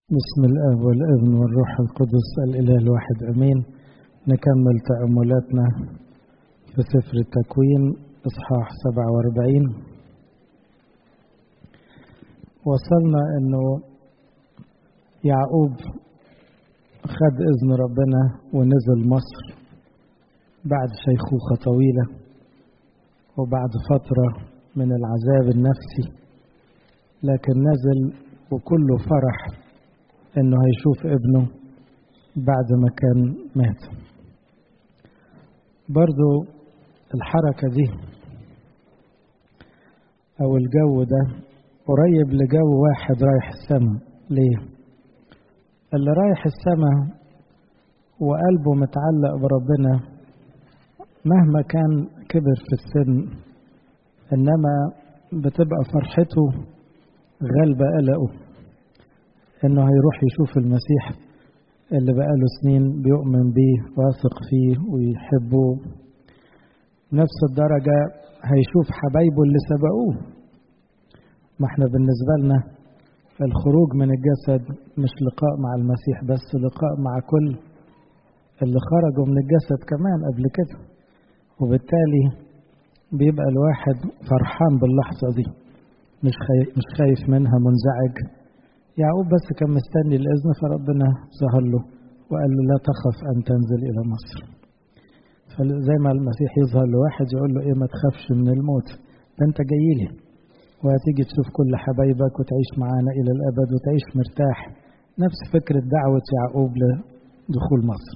بسم الاب والابن والروح القدس الاله الواحد امين نكمل تاملاتنا في سفر التكوين اصحاح 47 وصلنا انه يعقوب خد اذن ربنا ونزل مصر بعد شيخوخه طويله وبعد فتره من العذاب النفسي لكن نزل وكله فرح انه هيشوف ابنه بعد ما كان مات برضو الحركة دي او الجو ده قريب لجو واحد رايح السما ليه اللي رايح السما وقلبه متعلق بربنا مهما كان كبر في السن انما بتبقى فرحته غالبة قلقه انه هيروح يشوف المسيح اللي بقاله سنين بيؤمن بيه واثق فيه ويحبه نفس الدرجة هيشوف حبايبه اللي سبقوه ما احنا بالنسبة لنا الخروج من الجسد مش لقاء مع المسيح بس لقاء مع كل اللي خرجوا من الجسد كمان قبل كده وبالتالي بيبقى الواحد فرحان باللحظة دي مش خايف, مش خايف منها منزعج يعقوب بس كان مستني الإذن فربنا ظهر له وقال له لا تخف أن تنزل إلى مصر فزي ما المسيح يظهر لواحد يقول له إيه ما تخافش من الموت ده أنت جاي لي وهتيجي تشوف كل حبايبك وتعيش معانا إلى الأبد وتعيش مرتاح نفس فكرة دعوة يعقوب لدخول مصر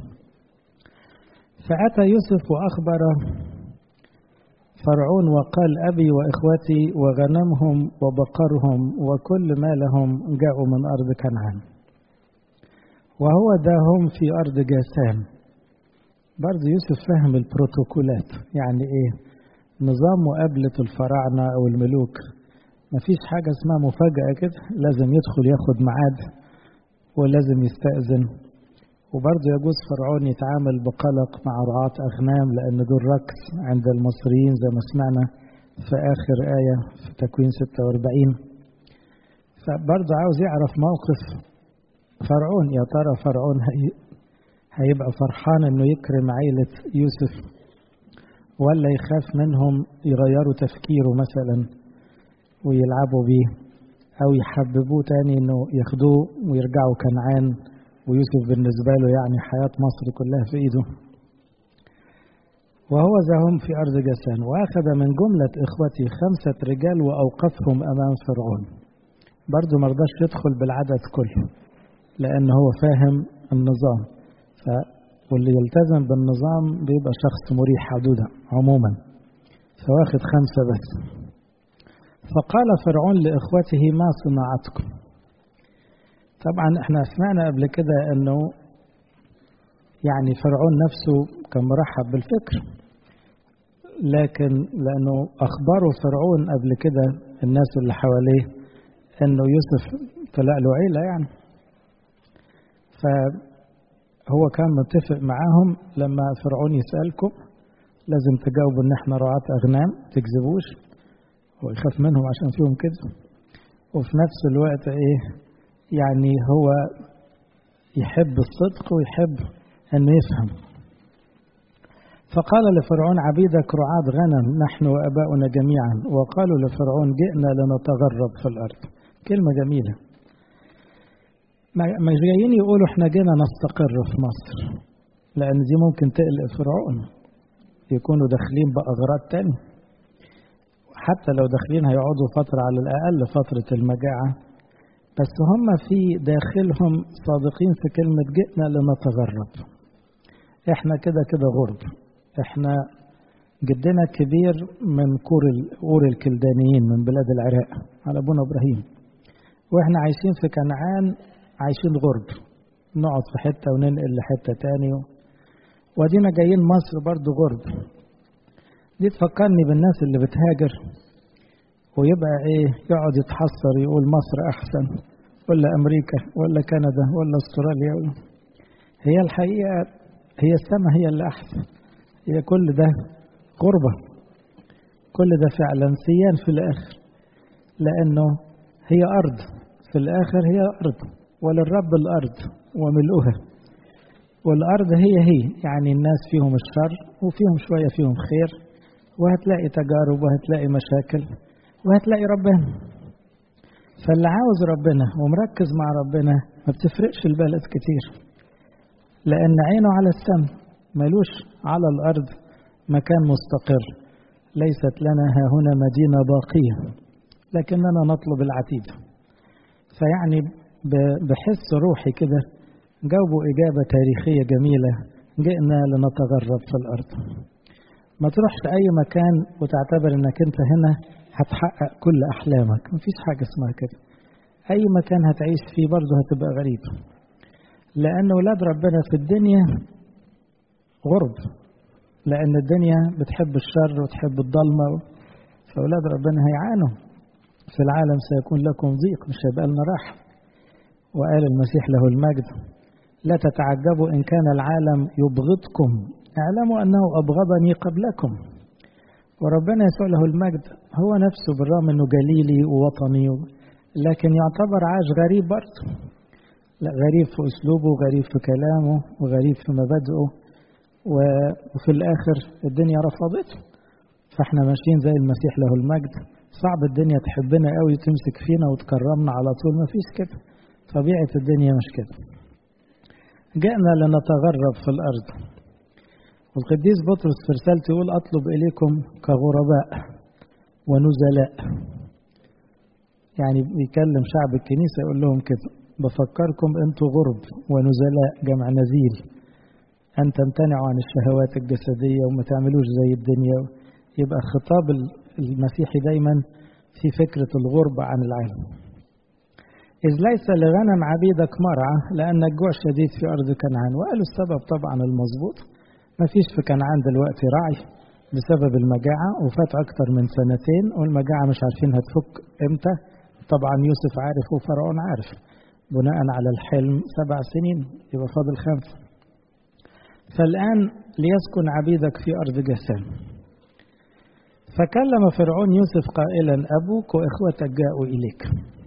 فأتى يوسف وأخبر فرعون وقال أبي وإخوتي وغنمهم وبقرهم وكل ما لهم جاءوا من أرض كنعان وهو ده هم في أرض جاسام برضه يوسف فهم البروتوكولات يعني إيه نظام مقابلة الفراعنة أو الملوك مفيش حاجة اسمها مفاجأة كده لازم يدخل ياخد ميعاد ولازم يستأذن وبرضه يجوز فرعون يتعامل بقلق مع رعاة أغنام لأن دول ركز عند المصريين زي ما سمعنا في آخر آية في تكوين 46 فبرضه عاوز يعرف موقف فرعون يا ترى فرعون هي هيبقى فرحان إنه يكرم عيلة يوسف ولا يخاف منهم يغيروا تفكيره مثلا ويلعبوا بيه أو يحببوه تاني إنه ياخدوه ويرجعوا كنعان ويوسف بالنسبة له يعني حياة مصر كلها في إيده وهو زهم في أرض جسان وأخذ من جملة إخوته خمسة رجال وأوقفهم أمام فرعون برضه مرضاش يدخل بالعدد كله لأن هو فاهم النظام ف واللي يلتزم بالنظام بيبقى شخص مريح حدودا عموما فواخد خمسة بس فقال فرعون لإخوته ما صناعتكم طبعا احنا سمعنا قبل كده انه يعني فرعون نفسه كان مرحب بالفكر لكن لانه اخبروا فرعون قبل كده الناس اللي حواليه انه يوسف طلع له عيله يعني فهو كان متفق معاهم لما فرعون يسالكم لازم تجاوبوا ان احنا رعاة اغنام تكذبوش ويخاف منهم عشان فيهم كذب وفي نفس الوقت ايه يعني هو يحب الصدق ويحب أنه يفهم فقال لفرعون عبيدك رعاة غنم نحن وأباؤنا جميعا وقالوا لفرعون جئنا لنتغرب في الأرض كلمة جميلة مش جايين يقولوا احنا جينا نستقر في مصر لأن دي ممكن تقلق فرعون يكونوا داخلين بأغراض تانية حتى لو داخلين هيقعدوا فترة على الأقل فترة المجاعة بس هم في داخلهم صادقين في كلمة جئنا لنتغرب احنا كده كده غرب احنا جدنا كبير من كور قور الكلدانيين من بلاد العراق على ابونا ابراهيم واحنا عايشين في كنعان عايشين غرب نقعد في حته وننقل لحته تاني ودينا جايين مصر برضو غرب دي تفكرني بالناس اللي بتهاجر ويبقى ايه يقعد يتحسر يقول مصر احسن ولا امريكا ولا كندا ولا استراليا ولا هي الحقيقه هي السماء هي اللي احسن هي كل ده غربه كل ده فعلا سيان في الاخر لانه هي ارض في الاخر هي ارض وللرب الأرض وملؤها والأرض هي هي يعني الناس فيهم الشر وفيهم شوية فيهم خير وهتلاقي تجارب وهتلاقي مشاكل وهتلاقي ربنا فاللي عاوز ربنا ومركز مع ربنا ما بتفرقش البلد كتير لأن عينه على السماء ملوش على الأرض مكان مستقر ليست لنا ها هنا مدينة باقية لكننا نطلب العتيد فيعني بحس روحي كده جاوبوا إجابة تاريخية جميلة جئنا لنتغرب في الأرض ما تروحش أي مكان وتعتبر إنك أنت هنا هتحقق كل أحلامك مفيش حاجة اسمها كده أي مكان هتعيش فيه برضه هتبقى غريب لأن ولاد ربنا في الدنيا غرب لأن الدنيا بتحب الشر وتحب الضلمة فأولاد ربنا هيعانوا في العالم سيكون لكم ضيق مش هيبقى لنا راحة وقال المسيح له المجد لا تتعجبوا إن كان العالم يبغضكم اعلموا أنه أبغضني قبلكم وربنا يسوع له المجد هو نفسه بالرغم أنه جليلي ووطني لكن يعتبر عاش غريب برضه لا غريب في أسلوبه وغريب في كلامه وغريب في مبادئه وفي الآخر الدنيا رفضته فاحنا ماشيين زي المسيح له المجد صعب الدنيا تحبنا قوي تمسك فينا وتكرمنا على طول ما فيش كده طبيعة الدنيا مش كده جئنا لنتغرب في الأرض والقديس بطرس في رسالته يقول أطلب إليكم كغرباء ونزلاء يعني بيكلم شعب الكنيسة يقول لهم كده بفكركم أنتوا غرب ونزلاء جمع نزيل أن تمتنعوا عن الشهوات الجسدية وما تعملوش زي الدنيا يبقى خطاب المسيحي دايما في فكرة الغربة عن العالم إذ ليس لغنم عبيدك مرعى لأن الجوع شديد في أرض كنعان وقالوا السبب طبعا المظبوط ما فيش في كنعان دلوقتي راعي بسبب المجاعة وفات أكتر من سنتين والمجاعة مش عارفين هتفك إمتى طبعا يوسف عارف وفرعون عارف بناء على الحلم سبع سنين يبقى فاضل خمسة فالآن ليسكن عبيدك في أرض جسام فكلم فرعون يوسف قائلا أبوك وإخوتك جاءوا إليك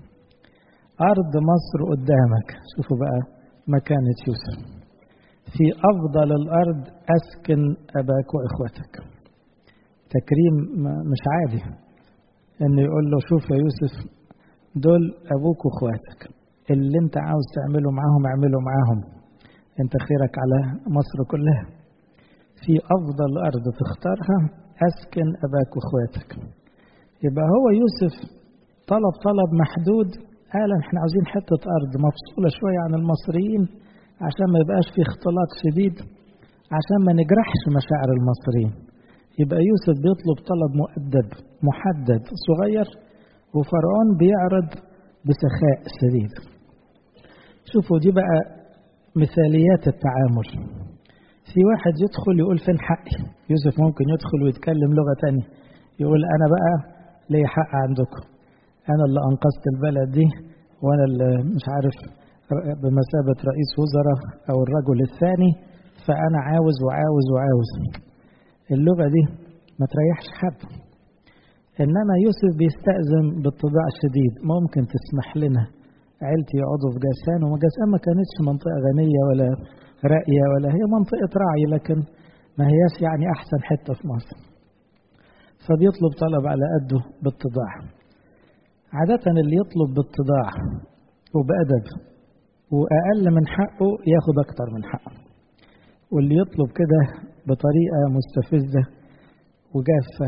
أرض مصر قدامك شوفوا بقى مكانة يوسف في أفضل الأرض أسكن أباك وإخوتك تكريم مش عادي إنه يقول له شوف يا يوسف دول أبوك وإخواتك اللي أنت عاوز تعمله معاهم اعمله معاهم أنت خيرك على مصر كلها في أفضل أرض تختارها أسكن أباك وإخواتك يبقى هو يوسف طلب طلب محدود قال احنا عاوزين حتة أرض مفصولة شوية عن المصريين عشان ما يبقاش في اختلاط شديد عشان ما نجرحش مشاعر المصريين يبقى يوسف بيطلب طلب مؤدب محدد صغير وفرعون بيعرض بسخاء شديد شوفوا دي بقى مثاليات التعامل في واحد يدخل يقول فين حقي يوسف ممكن يدخل ويتكلم لغة تانية يقول أنا بقى لي حق عندكم أنا اللي أنقذت البلد دي وأنا اللي مش عارف بمثابة رئيس وزراء أو الرجل الثاني فأنا عاوز وعاوز وعاوز اللغة دي ما تريحش حد إنما يوسف بيستأذن باتضاع شديد ممكن تسمح لنا عيلتي يقعدوا في جاسان وجاسان ما كانتش منطقة غنية ولا راقية ولا هي منطقة راعي لكن ما هياش يعني أحسن حتة في مصر فبيطلب طلب على قده باتضاع عادة اللي يطلب باتضاع وبأدب وأقل من حقه ياخد أكتر من حقه واللي يطلب كده بطريقة مستفزة وجافة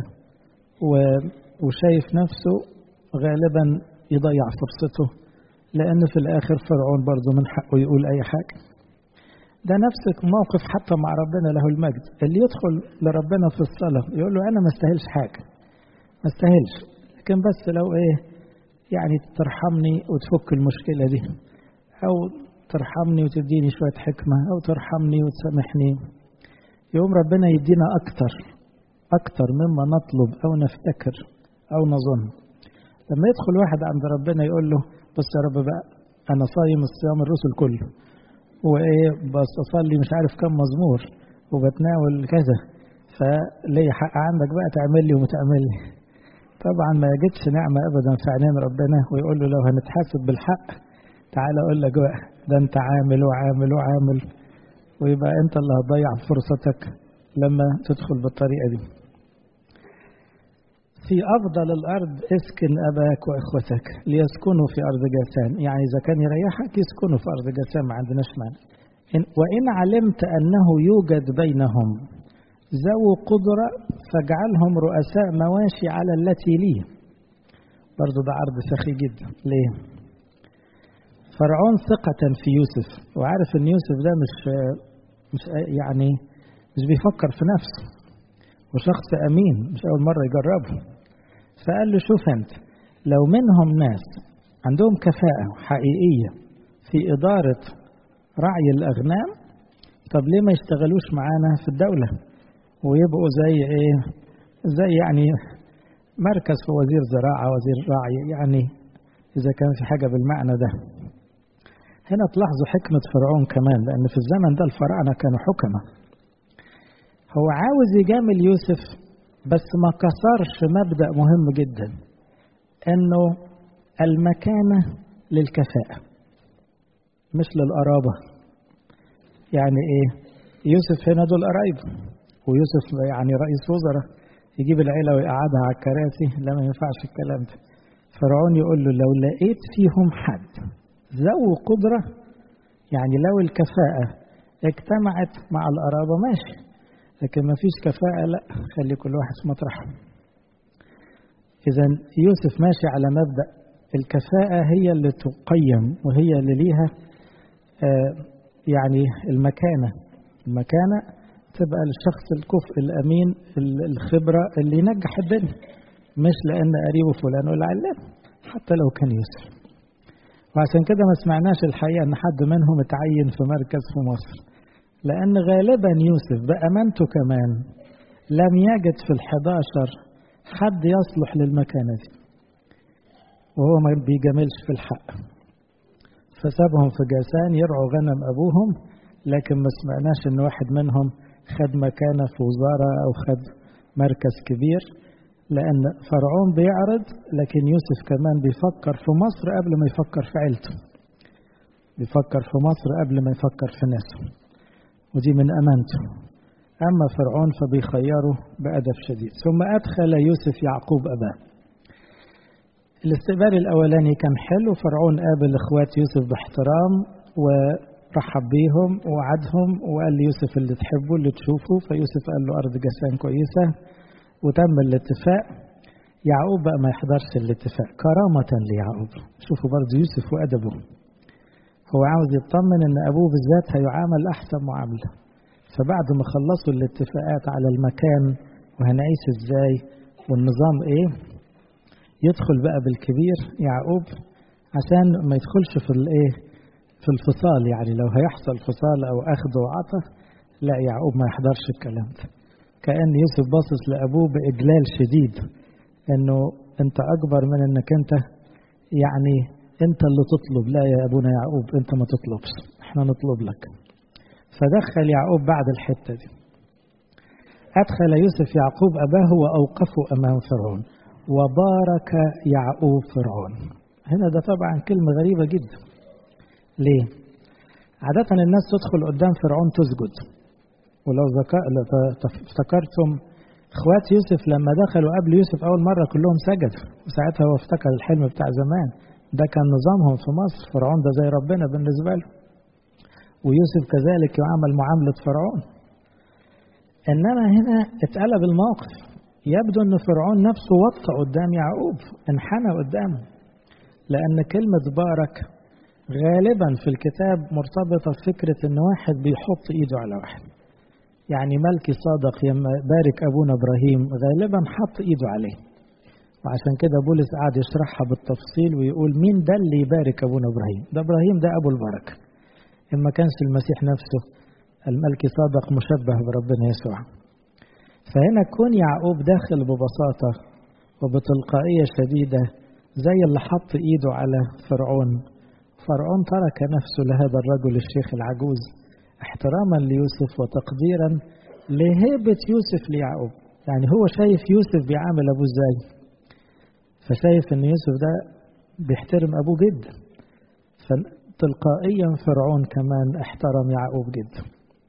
وشايف نفسه غالبا يضيع فرصته لأن في الآخر فرعون برضه من حقه يقول أي حاجة ده نفس الموقف حتى مع ربنا له المجد اللي يدخل لربنا في الصلاة يقول له أنا ما استاهلش حاجة ما استاهلش لكن بس لو إيه يعني ترحمني وتفك المشكلة دي أو ترحمني وتديني شوية حكمة أو ترحمني وتسامحني يوم ربنا يدينا أكتر أكتر مما نطلب أو نفتكر أو نظن لما يدخل واحد عند ربنا يقول له بص يا رب بقى أنا صايم الصيام الرسل كله وإيه بس أصلي مش عارف كم مزمور وبتناول كذا فليه حق عندك بقى تعمل لي ومتعمل لي طبعا ما يجدش نعمة أبدا في عينين ربنا ويقول له لو هنتحاسب بالحق تعال اقول لك بقى ده انت عامل وعامل وعامل ويبقى انت اللي هتضيع فرصتك لما تدخل بالطريقه دي في أفضل الأرض اسكن أباك وإخوتك ليسكنوا في أرض جاسان يعني إذا كان يريحك يسكنوا في أرض جاسان ما عندناش مانع وإن علمت أنه يوجد بينهم ذو قدرة فاجعلهم رؤساء مواشي على التي لي برضو ده عرض سخي جدا ليه فرعون ثقة في يوسف وعارف ان يوسف ده مش مش يعني مش بيفكر في نفسه وشخص امين مش اول مرة يجربه فقال له شوف انت لو منهم ناس عندهم كفاءة حقيقية في إدارة رعي الأغنام طب ليه ما يشتغلوش معانا في الدولة ويبقوا زي إيه زي يعني مركز في وزير زراعة وزير رعي يعني إذا كان في حاجة بالمعنى ده هنا تلاحظوا حكمة فرعون كمان لأن في الزمن ده الفراعنة كانوا حكمة هو عاوز يجامل يوسف بس ما كسرش مبدأ مهم جدا انه المكانة للكفاءة مش للقرابة يعني ايه يوسف هنا دول قرايبه ويوسف يعني رئيس وزراء يجيب العيلة ويقعدها على الكراسي لا ما ينفعش الكلام ده فرعون يقول له لو لقيت فيهم حد ذو قدرة يعني لو الكفاءة اجتمعت مع القرابة ماشي لكن ما فيش كفاءة لا خلي كل واحد في مطرحه إذا يوسف ماشي على مبدأ الكفاءة هي اللي تقيم وهي اللي ليها آه يعني المكانة المكانة تبقى للشخص الكفء الأمين الخبرة اللي ينجح الدنيا مش لأن قريبه فلان ولا علان حتى لو كان يوسف وعشان كده ما سمعناش الحقيقة أن حد منهم اتعين في مركز في مصر لأن غالبا يوسف بأمانته كمان لم يجد في الحداشر حد يصلح للمكانة دي وهو ما بيجاملش في الحق فسابهم في جاسان يرعوا غنم أبوهم لكن ما سمعناش إن واحد منهم خد مكانة في وزارة أو خد مركز كبير لأن فرعون بيعرض لكن يوسف كمان بيفكر في مصر قبل ما يفكر في عيلته بيفكر في مصر قبل ما يفكر في ناسه ودي من أمانته أما فرعون فبيخيره بأدب شديد ثم أدخل يوسف يعقوب أباه الاستقبال الأولاني كان حلو فرعون قابل إخوات يوسف باحترام ورحب بيهم ووعدهم وقال ليوسف اللي تحبه اللي تشوفه فيوسف قال له أرض جسان كويسة وتم الاتفاق يعقوب بقى ما يحضرش الاتفاق كرامة ليعقوب شوفوا برضه يوسف وأدبه هو عاوز يطمن ان ابوه بالذات هيعامل احسن معامله فبعد ما خلصوا الاتفاقات على المكان وهنعيش ازاي والنظام ايه يدخل بقى بالكبير يعقوب عشان ما يدخلش في الايه في الفصال يعني لو هيحصل فصال او اخذ وعطى لا يعقوب ما يحضرش الكلام ده كأن يوسف باصص لأبوه بإجلال شديد إنه أنت أكبر من إنك أنت يعني أنت اللي تطلب لا يا أبونا يعقوب أنت ما تطلبش إحنا نطلب لك فدخل يعقوب بعد الحتة دي أدخل يوسف يعقوب أباه وأوقفه أمام فرعون وبارك يعقوب فرعون هنا ده طبعا كلمة غريبة جدا ليه؟ عادة الناس تدخل قدام فرعون تسجد ولو افتكرتم اخوات يوسف لما دخلوا قبل يوسف اول مره كلهم سجدوا وساعتها هو افتكر الحلم بتاع زمان ده كان نظامهم في مصر فرعون ده زي ربنا بالنسبه له ويوسف كذلك يعامل معامله فرعون انما هنا اتقلب الموقف يبدو ان فرعون نفسه وطى قدام يعقوب انحنى قدامه لان كلمه بارك غالبا في الكتاب مرتبطه بفكره ان واحد بيحط ايده على واحد يعني ملكي صادق لما بارك أبونا إبراهيم غالبا حط إيده عليه وعشان كده بولس قعد يشرحها بالتفصيل ويقول مين ده اللي يبارك أبونا إبراهيم ده إبراهيم ده أبو البركة إن ما كانش المسيح نفسه الملكي صادق مشبه بربنا يسوع فهنا كون يعقوب داخل ببساطة وبتلقائية شديدة زي اللي حط إيده على فرعون فرعون ترك نفسه لهذا الرجل الشيخ العجوز احتراما ليوسف وتقديرا لهيبة يوسف ليعقوب يعني هو شايف يوسف بيعامل أبوه ازاي فشايف ان يوسف ده بيحترم أبوه جدا تلقائيا فرعون كمان احترم يعقوب جدا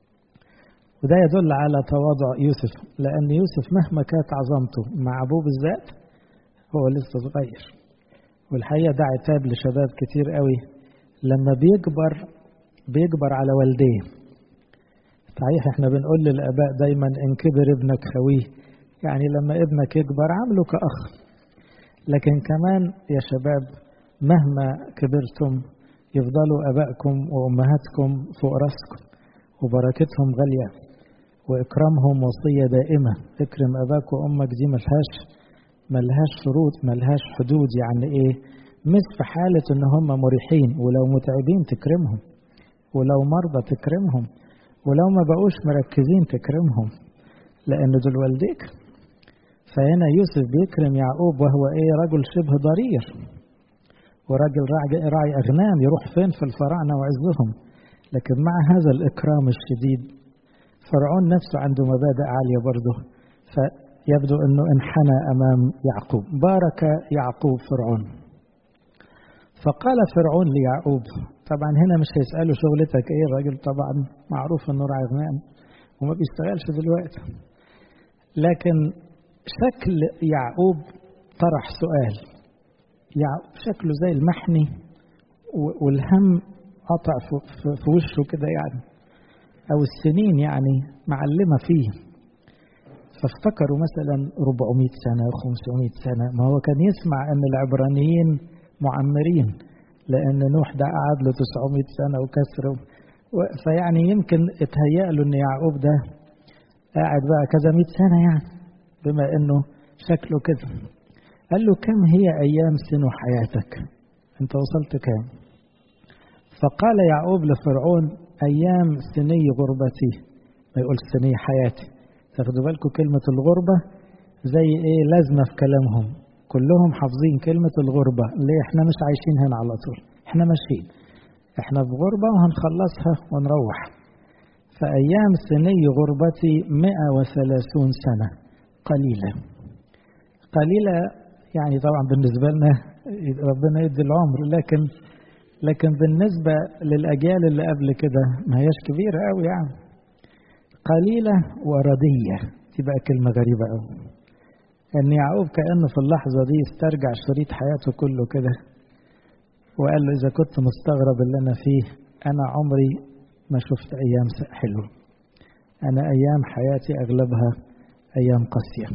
وده يدل على تواضع يوسف لأن يوسف مهما كانت عظمته مع أبوه بالذات هو لسه صغير والحقيقة ده عتاب لشباب كتير قوي لما بيكبر بيكبر على والديه صحيح احنا بنقول للآباء دايما إن كبر ابنك خويه يعني لما ابنك يكبر عامله كأخ لكن كمان يا شباب مهما كبرتم يفضلوا أبائكم وأمهاتكم فوق راسكم وبركتهم غالية وإكرامهم وصية دائمة اكرم أباك وأمك دي ملهاش ملهاش شروط ملهاش حدود يعني إيه مش في حالة إن هم مريحين ولو متعبين تكرمهم ولو مرضى تكرمهم ولو ما بقوش مركزين تكرمهم لأن دول والديك فهنا يوسف بيكرم يعقوب وهو إيه رجل شبه ضرير وراجل راعي أغنام يروح فين في الفراعنة وعزهم لكن مع هذا الإكرام الشديد فرعون نفسه عنده مبادئ عالية برضه فيبدو أنه انحنى أمام يعقوب بارك يعقوب فرعون فقال فرعون ليعقوب طبعا هنا مش هيسأله شغلتك ايه الراجل طبعا معروف انه راعي غنم وما بيشتغلش دلوقتي لكن شكل يعقوب طرح سؤال يعقوب شكله زي المحني والهم قطع في وشه كده يعني او السنين يعني معلمة فيه فافتكروا مثلا 400 سنة 500 سنة ما هو كان يسمع ان العبرانيين معمرين لأن نوح ده قعد له 900 سنة وكسره فيعني يمكن اتهيأ له إن يعقوب ده قاعد بقى كذا 100 سنة يعني بما إنه شكله كده قال له كم هي أيام سنو حياتك أنت وصلت كام فقال يعقوب لفرعون أيام سني غربتي ما يقول سني حياتي تاخدوا بالكم كلمة الغربة زي إيه لازمة في كلامهم كلهم حافظين كلمة الغربة ليه احنا مش عايشين هنا على طول احنا ماشيين احنا في غربة وهنخلصها ونروح فأيام سني غربتي مئة وثلاثون سنة قليلة قليلة يعني طبعا بالنسبة لنا ربنا يدي العمر لكن لكن بالنسبة للأجيال اللي قبل كده ما هياش كبيرة قوي يعني قليلة وردية تبقى كلمة غريبة قوي ان يعقوب كانه في اللحظه دي استرجع شريط حياته كله كده وقال له اذا كنت مستغرب اللي انا فيه انا عمري ما شفت ايام حلوه انا ايام حياتي اغلبها ايام قاسيه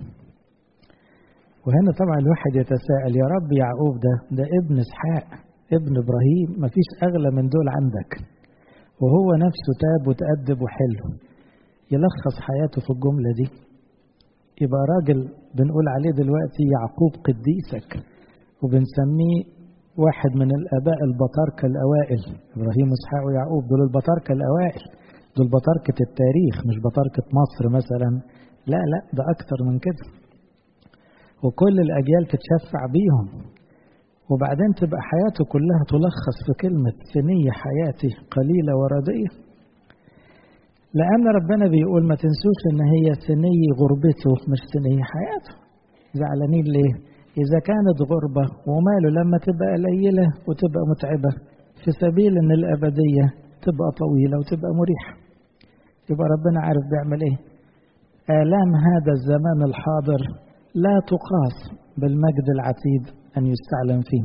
وهنا طبعا الواحد يتساءل يا رب يعقوب ده ده ابن اسحاق ابن ابراهيم ما فيش اغلى من دول عندك وهو نفسه تاب وتأدب وحلو يلخص حياته في الجمله دي يبقى راجل بنقول عليه دلوقتي يعقوب قديسك وبنسميه واحد من الآباء البطاركة الأوائل إبراهيم وإسحاق ويعقوب دول البطاركة الأوائل دول بطاركة التاريخ مش بطاركة مصر مثلا لا لا ده أكتر من كده وكل الأجيال تتشفع بيهم وبعدين تبقى حياته كلها تلخص في كلمة سنية حياتي قليلة وردية لأن ربنا بيقول ما تنسوش إن هي سني غربته مش سني حياته زعلانين ليه؟ إذا كانت غربة وماله لما تبقى قليلة وتبقى متعبة في سبيل إن الأبدية تبقى طويلة وتبقى مريحة يبقى ربنا عارف بيعمل إيه آلام هذا الزمان الحاضر لا تقاس بالمجد العتيد أن يستعلم فيه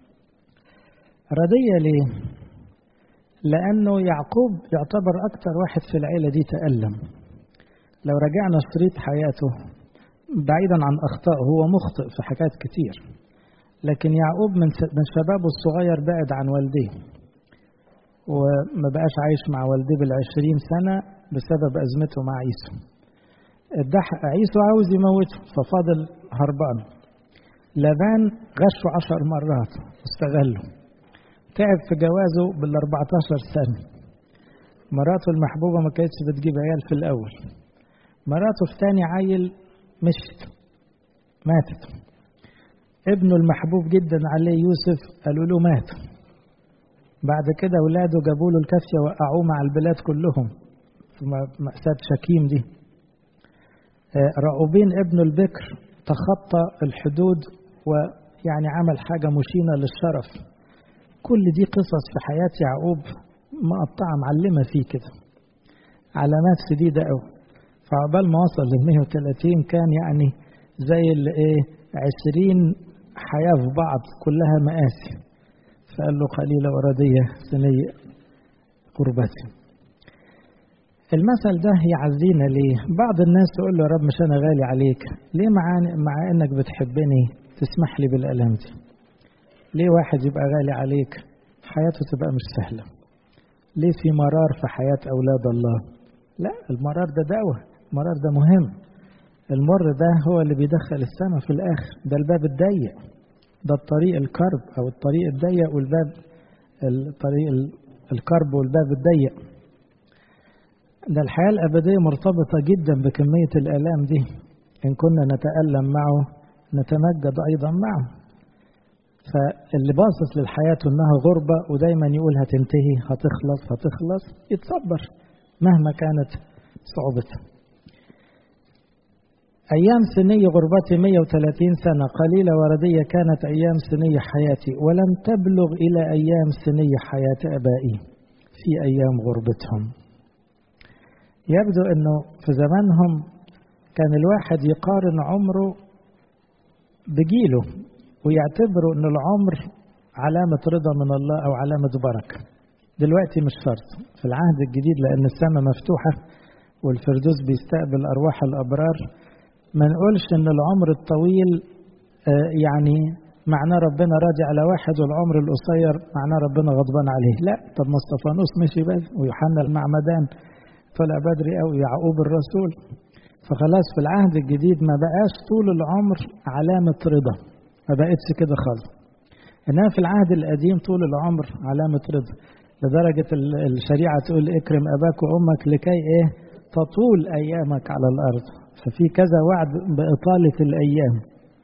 ردية ليه؟ لأنه يعقوب يعتبر أكثر واحد في العيلة دي تألم لو رجعنا شريط حياته بعيدا عن أخطاء هو مخطئ في حاجات كتير لكن يعقوب من من شبابه الصغير بعد عن والديه وما بقاش عايش مع والديه بالعشرين سنة بسبب أزمته مع عيسو عيسو عاوز يموته ففاضل هربان لبان غشه عشر مرات واستغله تعب في جوازه بال 14 سنة مراته المحبوبة ما كانتش بتجيب عيال في الأول مراته في تاني عيل مشت ماتت ابنه المحبوب جدا عليه يوسف قالوا له مات بعد كده أولاده جابوا له الكافية وقعوه مع البلاد كلهم في مأساة شكيم دي رأوبين ابنه البكر تخطى الحدود ويعني عمل حاجة مشينة للشرف كل دي قصص في حياة يعقوب مقطعة معلمة فيه كده علامات شديدة أوي فعقبال ما وصل لل 130 كان يعني زي اللي ايه 20 حياة في بعض كلها مآسي فقال له قليلة وردية سنية قربتي المثل ده يعزينا ليه بعض الناس تقول له يا رب مش أنا غالي عليك ليه مع, مع أنك بتحبني تسمح لي بالألم دي ليه واحد يبقى غالي عليك حياته تبقى مش سهلة ليه في مرار في حياة أولاد الله لا المرار ده دواء المرار ده مهم المر ده هو اللي بيدخل السماء في الآخر ده الباب الضيق ده الطريق الكرب أو الطريق الضيق والباب الطريق الكرب والباب الضيق ده الحياة الأبدية مرتبطة جدا بكمية الآلام دي إن كنا نتألم معه نتمجد أيضا معه فاللي باصص للحياة إنها غربة ودايما يقول هتنتهي هتخلص هتخلص يتصبر مهما كانت صعوبتها أيام سني غربتي 130 سنة قليلة وردية كانت أيام سني حياتي ولم تبلغ إلى أيام سني حياة أبائي في أيام غربتهم يبدو أنه في زمانهم كان الواحد يقارن عمره بجيله ويعتبروا أن العمر علامة رضا من الله أو علامة بركة دلوقتي مش شرط في العهد الجديد لأن السماء مفتوحة والفردوس بيستقبل أرواح الأبرار ما نقولش ان العمر الطويل يعني معناه ربنا راضي على واحد والعمر القصير معناه ربنا غضبان عليه لا طب ما استفانوس مشي بس ويوحنا المعمدان طلع بدري قوي يعقوب الرسول فخلاص في العهد الجديد ما بقاش طول العمر علامة رضا ما بقتش كده خالص انما في العهد القديم طول العمر علامة رضا لدرجة الشريعة تقول اكرم اباك وامك لكي ايه تطول ايامك على الارض ففي كذا وعد بإطالة الأيام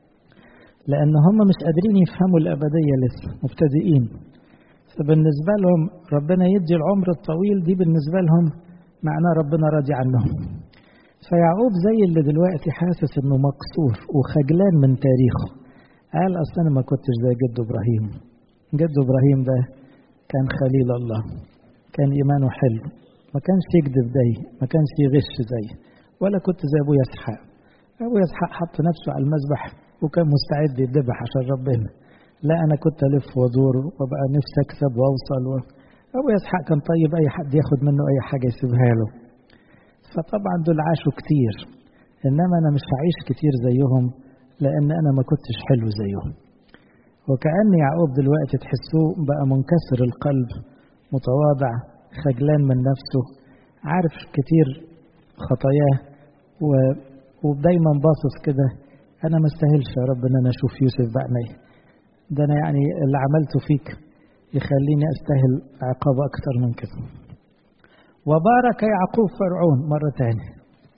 لأن هم مش قادرين يفهموا الأبدية لسه مبتدئين فبالنسبة لهم ربنا يدي العمر الطويل دي بالنسبة لهم معناه ربنا راضي عنهم فيعقوب زي اللي دلوقتي حاسس انه مقصور وخجلان من تاريخه قال اصل انا ما كنتش زي جد ابراهيم جد ابراهيم ده كان خليل الله كان ايمانه حلو ما كانش يكذب زي ما كانش يغش زي ولا كنت زي ابويا اسحاق ابويا اسحاق حط نفسه على المذبح وكان مستعد يذبح عشان ربنا لا انا كنت الف وادور وابقى نفسي اكسب واوصل و... ابويا اسحاق كان طيب اي حد ياخد منه اي حاجه يسيبها له فطبعا دول عاشوا كتير انما انا مش هعيش كتير زيهم لان انا ما كنتش حلو زيهم وكأن يعقوب دلوقتي تحسوه بقى منكسر القلب متواضع خجلان من نفسه عارف كتير خطاياه و... ودايما باصص كده انا ما استاهلش يا رب ان انا اشوف يوسف بعيني ده انا يعني اللي عملته فيك يخليني استاهل عقاب اكتر من كده وبارك يعقوب فرعون مرة تانية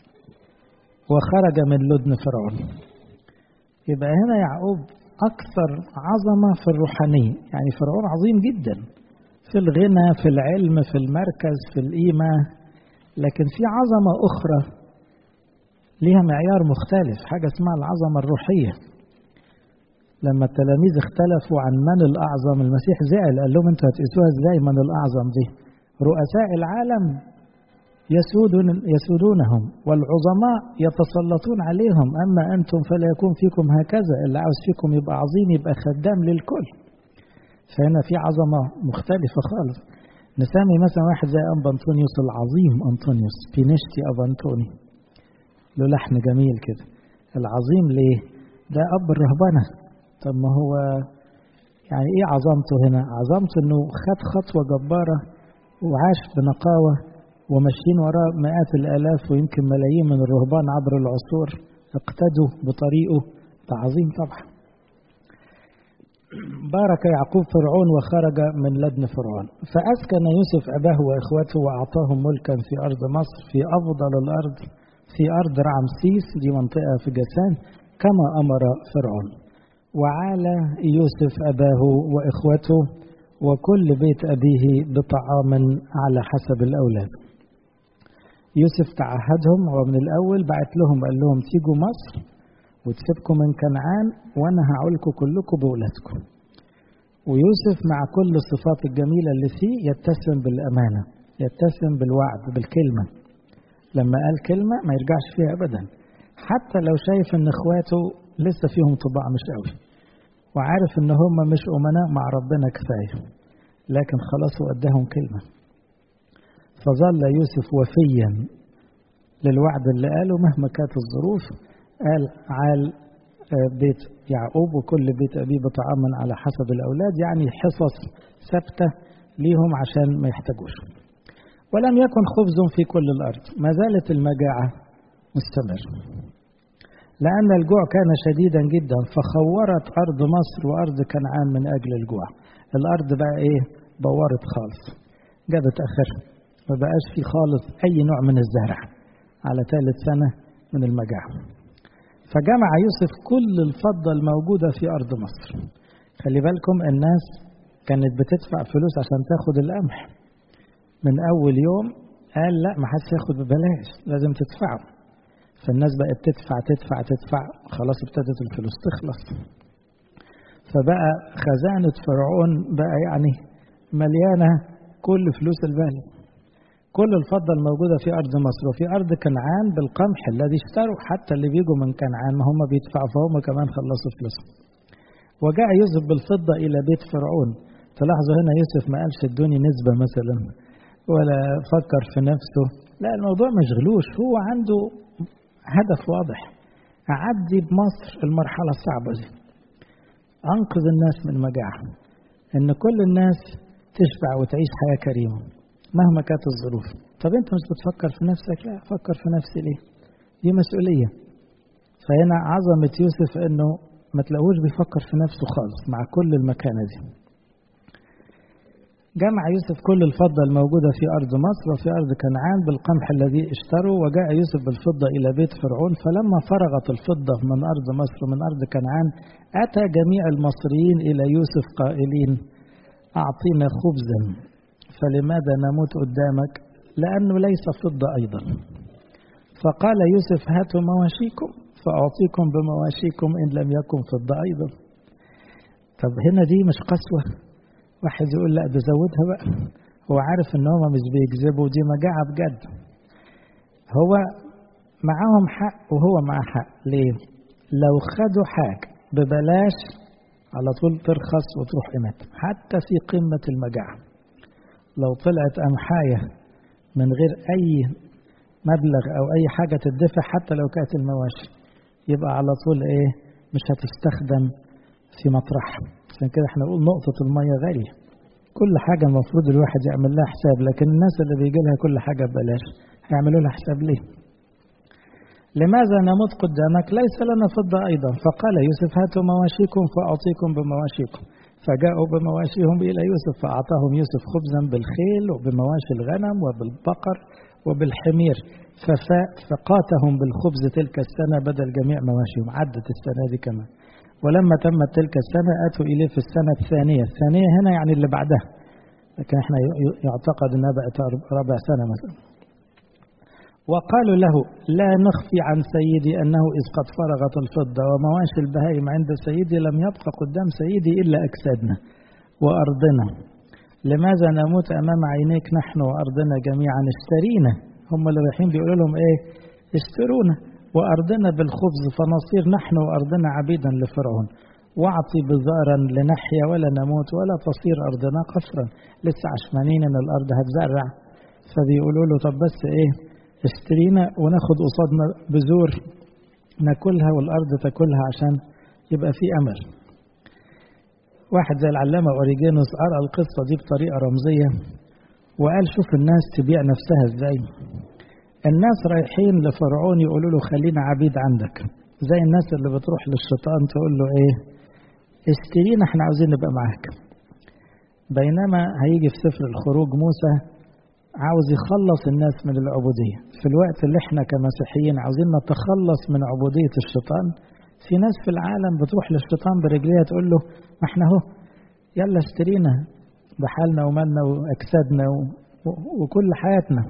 وخرج من لدن فرعون يبقى هنا يعقوب أكثر عظمة في الروحانية يعني فرعون عظيم جدا في الغنى في العلم في المركز في القيمة لكن في عظمة أخرى ليها معيار مختلف حاجة اسمها العظمة الروحية لما التلاميذ اختلفوا عن من الأعظم المسيح زعل قال لهم انتوا هتقيسوها ازاي من الأعظم دي رؤساء العالم يسودون يسودونهم والعظماء يتسلطون عليهم أما أنتم فلا يكون فيكم هكذا اللي عاوز فيكم يبقى عظيم يبقى خدام للكل فهنا في عظمة مختلفة خالص نسمي مثلا واحد زي أنبا أنطونيوس العظيم أنطونيوس بينشتي أبا أنطوني له لحن جميل كده العظيم ليه؟ ده أب الرهبنة طب ما هو يعني إيه عظمته هنا؟ عظمته إنه خد خطوة جبارة وعاش بنقاوة وماشيين وراه مئات الآلاف ويمكن ملايين من الرهبان عبر العصور اقتدوا بطريقه ده عظيم طبعا بارك يعقوب فرعون وخرج من لدن فرعون فأسكن يوسف أباه وإخوته وأعطاهم ملكا في أرض مصر في أفضل الأرض في أرض رعمسيس دي منطقة في جسان كما أمر فرعون وعال يوسف أباه وإخوته وكل بيت أبيه بطعام على حسب الأولاد يوسف تعهدهم ومن الأول بعت لهم قال لهم تيجوا مصر وتسيبكم من كنعان وأنا هعولكم كلكم بولادكم ويوسف مع كل الصفات الجميلة اللي فيه يتسم بالأمانة يتسم بالوعد بالكلمة لما قال كلمة ما يرجعش فيها أبدا حتى لو شايف ان اخواته لسه فيهم طباع مش قوي وعارف ان هم مش امناء مع ربنا كفايه لكن خلاص واداهم كلمه فظل يوسف وفيا للوعد اللي قاله مهما كانت الظروف قال عال بيت يعقوب وكل بيت أبيه بطعاما على حسب الأولاد يعني حصص ثابتة ليهم عشان ما يحتاجوش ولم يكن خبز في كل الأرض ما زالت المجاعة مستمر لأن الجوع كان شديدا جدا فخورت أرض مصر وأرض كنعان من أجل الجوع الأرض بقى إيه بورت خالص جابت آخر ما بقاش في خالص أي نوع من الزرع على ثالث سنة من المجاعة فجمع يوسف كل الفضة الموجودة في أرض مصر خلي بالكم الناس كانت بتدفع فلوس عشان تاخد القمح من أول يوم قال لا ما حدش ياخد ببلاش لازم تدفعه فالناس بقت تدفع تدفع تدفع خلاص ابتدت الفلوس تخلص فبقى خزانة فرعون بقى يعني مليانة كل فلوس البلد كل الفضة الموجودة في أرض مصر وفي أرض كنعان بالقمح الذي اشتروا حتى اللي بيجوا من كنعان ما هم بيدفعوا فهم كمان خلصوا فلوسهم وجاء يوسف بالفضة إلى بيت فرعون تلاحظوا هنا يوسف ما قالش ادوني نسبة مثلا ولا فكر في نفسه لا الموضوع ما يشغلوش هو عنده هدف واضح أعدي بمصر المرحلة الصعبة دي أنقذ الناس من مجاعة إن كل الناس تشبع وتعيش حياة كريمة مهما كانت الظروف طب أنت مش بتفكر في نفسك لا فكر في نفسي ليه دي مسؤولية فهنا عظمة يوسف إنه ما تلاقوش بيفكر في نفسه خالص مع كل المكانة دي جمع يوسف كل الفضة الموجودة في أرض مصر وفي أرض كنعان بالقمح الذي اشتروا وجاء يوسف بالفضة إلى بيت فرعون فلما فرغت الفضة من أرض مصر ومن أرض كنعان أتى جميع المصريين إلى يوسف قائلين أعطينا خبزا فلماذا نموت قدامك لأنه ليس فضة أيضا فقال يوسف هاتوا مواشيكم فأعطيكم بمواشيكم إن لم يكن فضة أيضا طب هنا دي مش قسوة واحد يقول لا ده زودها بقى هو عارف ان هم مش بيكذبوا دي مجاعة بجد هو معاهم حق وهو معاه حق ليه لو خدوا حاجة ببلاش على طول ترخص وتروح قيمتها حتى في قمة المجاعة لو طلعت أمحاية من غير أي مبلغ أو أي حاجة تدفع حتى لو كانت المواشي يبقى على طول إيه مش هتستخدم في مطرحها عشان كده احنا نقول نقطة المية غالية كل حاجة المفروض الواحد يعمل لها حساب لكن الناس اللي بيجي لها كل حاجة ببلاش هيعملوا لها حساب ليه لماذا نموت قدامك ليس لنا فضة أيضا فقال يوسف هاتوا مواشيكم فأعطيكم بمواشيكم فجاءوا بمواشيهم إلى يوسف فأعطاهم يوسف خبزا بالخيل وبمواشي الغنم وبالبقر وبالحمير فقاتهم بالخبز تلك السنة بدل جميع مواشيهم عدت السنة دي كمان ولما تمت تلك السنة أتوا إليه في السنة الثانية الثانية هنا يعني اللي بعدها لكن احنا يعتقد انها بقت ربع سنة مثلا وقالوا له لا نخفي عن سيدي أنه إذ قد فرغت الفضة ومواشي البهائم عند سيدي لم يبقى قدام سيدي إلا أجسادنا وأرضنا لماذا نموت أمام عينيك نحن وأرضنا جميعا اشترينا هم اللي رايحين بيقولوا لهم إيه اشترونا وأرضنا بالخبز فنصير نحن وأرضنا عبيدا لفرعون واعطي بزارا لنحيا ولا نموت ولا تصير أرضنا قصرا لسه عشمانين إن الأرض هتزرع فبيقولوا له طب بس إيه اشترينا وناخد قصادنا بذور ناكلها والأرض تاكلها عشان يبقى في أمل واحد زي العلامة أوريجينوس قرأ القصة دي بطريقة رمزية وقال شوف الناس تبيع نفسها ازاي الناس رايحين لفرعون يقولوا له خلينا عبيد عندك زي الناس اللي بتروح للشيطان تقول له ايه اشترينا احنا عاوزين نبقى معاك بينما هيجي في سفر الخروج موسى عاوز يخلص الناس من العبودية في الوقت اللي احنا كمسيحيين عاوزين نتخلص من عبودية الشيطان في ناس في العالم بتروح للشيطان برجليها تقول له ما احنا اهو يلا اشترينا بحالنا ومالنا واجسادنا وكل حياتنا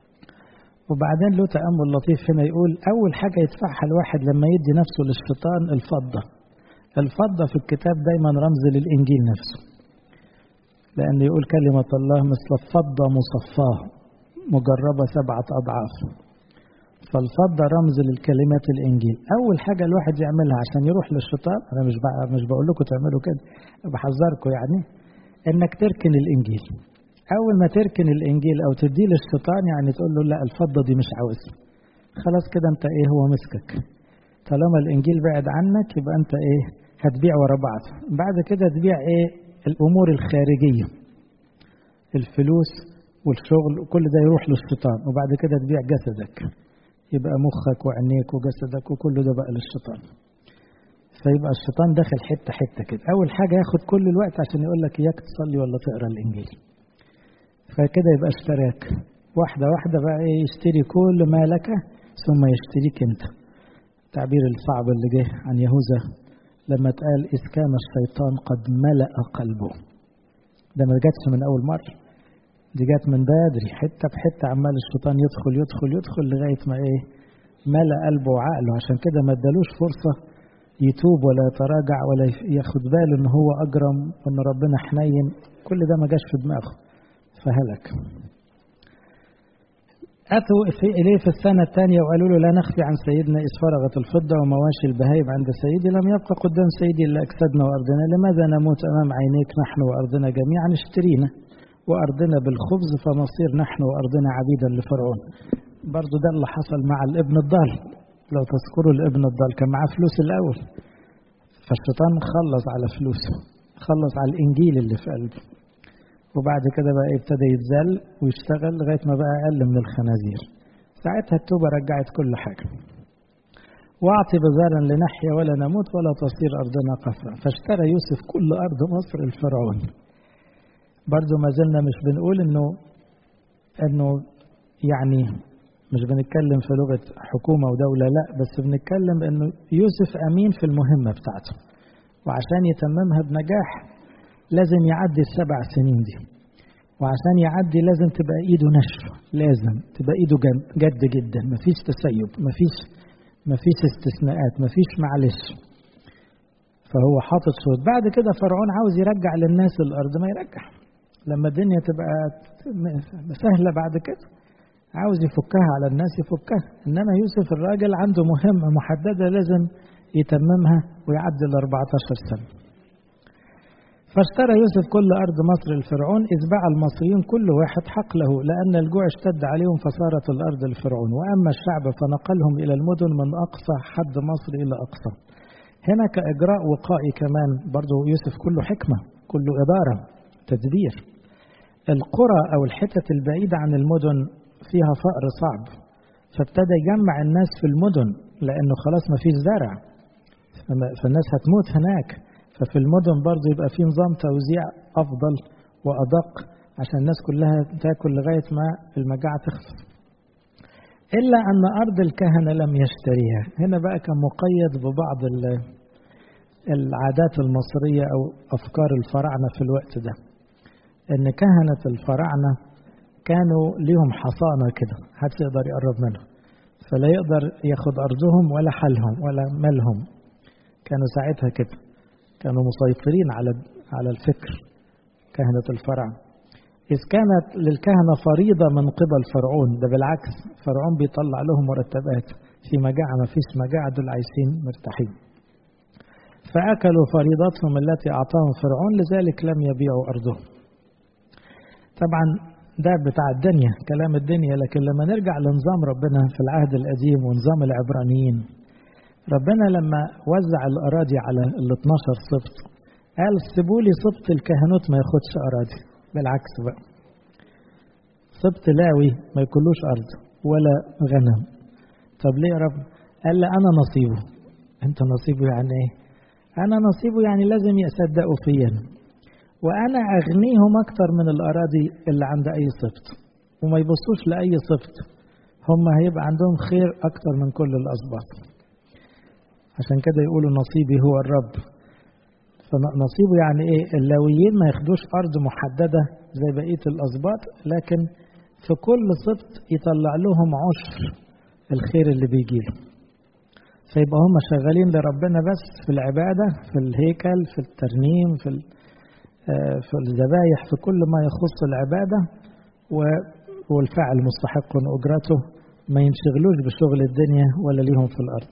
وبعدين له تأمل لطيف هنا يقول أول حاجة يدفعها الواحد لما يدي نفسه للشيطان الفضة الفضة في الكتاب دايما رمز للإنجيل نفسه لأن يقول كلمة الله مثل الفضة مصفاة مجربة سبعة أضعاف فالفضة رمز للكلمات الإنجيل أول حاجة الواحد يعملها عشان يروح للشيطان أنا مش بقى مش بقول لكم تعملوا كده بحذركم يعني إنك تركن الإنجيل أول ما تركن الإنجيل أو تديه للشيطان يعني تقول له لا الفضة دي مش عاوزها خلاص كده أنت إيه هو مسكك طالما الإنجيل بعد عنك يبقى أنت إيه هتبيع ورا بعض بعد كده تبيع إيه الأمور الخارجية الفلوس والشغل وكل ده يروح للشيطان وبعد كده تبيع جسدك يبقى مخك وعينيك وجسدك وكل ده بقى للشيطان فيبقى الشيطان داخل حته حته كده اول حاجه ياخد كل الوقت عشان يقول لك اياك تصلي ولا تقرا الانجيل فكده يبقى اشتراك واحده واحده بقى ايه يشتري كل ما لك ثم يشتريك انت التعبير الصعب اللي جه عن يهوذا لما اتقال اذ كان الشيطان قد ملا قلبه ده ما جاتش من اول مره دي جت من بدري حته بحته عمال الشيطان يدخل يدخل يدخل لغايه ما ايه ملا قلبه وعقله عشان كده ما ادالوش فرصه يتوب ولا يتراجع ولا ياخد باله ان هو اجرم وان ربنا حنين كل ده ما جاش في دماغه فهلك أتوا في إليه في السنة الثانية وقالوا له لا نخفي عن سيدنا إذ فرغت الفضة ومواشي البهائم عند سيدي لم يبقى قدام سيدي إلا أجسادنا وأرضنا لماذا نموت أمام عينيك نحن وأرضنا جميعا اشترينا وأرضنا بالخبز فنصير نحن وأرضنا عبيدا لفرعون برضو ده اللي حصل مع الابن الضال لو تذكروا الابن الضال كان معاه فلوس الأول فالشيطان خلص على فلوسه خلص على الإنجيل اللي في قلبه وبعد كده بقى ابتدى يتزل ويشتغل لغاية ما بقى أقل من الخنازير ساعتها التوبة رجعت كل حاجة واعطي بزارا لنحيا ولا نموت ولا تصير أرضنا قفرا فاشترى يوسف كل أرض مصر الفرعون برضو ما زلنا مش بنقول انه انه يعني مش بنتكلم في لغة حكومة ودولة لا بس بنتكلم انه يوسف امين في المهمة بتاعته وعشان يتممها بنجاح لازم يعدي السبع سنين دي وعشان يعدي لازم تبقى ايده نشفة لازم تبقى ايده جد جدا مفيش تسيب مفيش مفيش استثناءات مفيش معلش فهو حاطط شروط بعد كده فرعون عاوز يرجع للناس الارض ما يرجع لما الدنيا تبقى سهلة بعد كده عاوز يفكها على الناس يفكها إنما يوسف الراجل عنده مهمة محددة لازم يتممها ويعدي ال 14 سنة فاشترى يوسف كل أرض مصر الفرعون إذ باع المصريين كل واحد حقله لأن الجوع اشتد عليهم فصارت الأرض الفرعون وأما الشعب فنقلهم إلى المدن من أقصى حد مصر إلى أقصى هنا كإجراء وقائي كمان برضو يوسف كله حكمة كله إدارة تدبير القرى أو الحتت البعيدة عن المدن فيها فقر صعب فابتدى يجمع الناس في المدن لأنه خلاص ما فيش زرع فالناس هتموت هناك ففي المدن برضه يبقى في نظام توزيع أفضل وأدق عشان الناس كلها تاكل لغاية ما المجاعة تخفف إلا أن أرض الكهنة لم يشتريها هنا بقى كان مقيد ببعض العادات المصرية أو أفكار الفراعنة في الوقت ده ان كهنة الفراعنة كانوا ليهم حصانة كده محدش يقدر يقرب منهم فلا يقدر ياخد أرضهم ولا حالهم ولا مالهم كانوا ساعتها كده كانوا مسيطرين على على الفكر كهنة الفراعنة إذ كانت للكهنة فريضة من قبل فرعون ده بالعكس فرعون بيطلع لهم مرتبات في مجاعة ما فيش مجاعة دول عايشين مرتاحين فأكلوا فريضتهم التي أعطاهم فرعون لذلك لم يبيعوا أرضهم طبعا ده بتاع الدنيا كلام الدنيا لكن لما نرجع لنظام ربنا في العهد القديم ونظام العبرانيين ربنا لما وزع الأراضي على ال 12 سبط قال سيبوا لي سبط الكهنوت ما ياخدش أراضي بالعكس بقى سبط لاوي ما يكلوش أرض ولا غنم طب ليه يا رب؟ قال لي أنا نصيبه أنت نصيبه يعني إيه؟ أنا نصيبه يعني لازم يصدقوا فيا وأنا أغنيهم أكتر من الأراضي اللي عند أي سبط وما يبصوش لأي سبط هم هيبقى عندهم خير أكتر من كل الأسباط عشان كده يقولوا نصيبي هو الرب فنصيبه يعني إيه اللاويين ما ياخدوش أرض محددة زي بقية الأسباط لكن في كل سبط يطلع لهم عشر الخير اللي بيجيله فيبقى هم شغالين لربنا بس في العبادة في الهيكل في الترنيم في في الذبايح في كل ما يخص العبادة والفاعل مستحق أجرته ما ينشغلوش بشغل الدنيا ولا ليهم في الأرض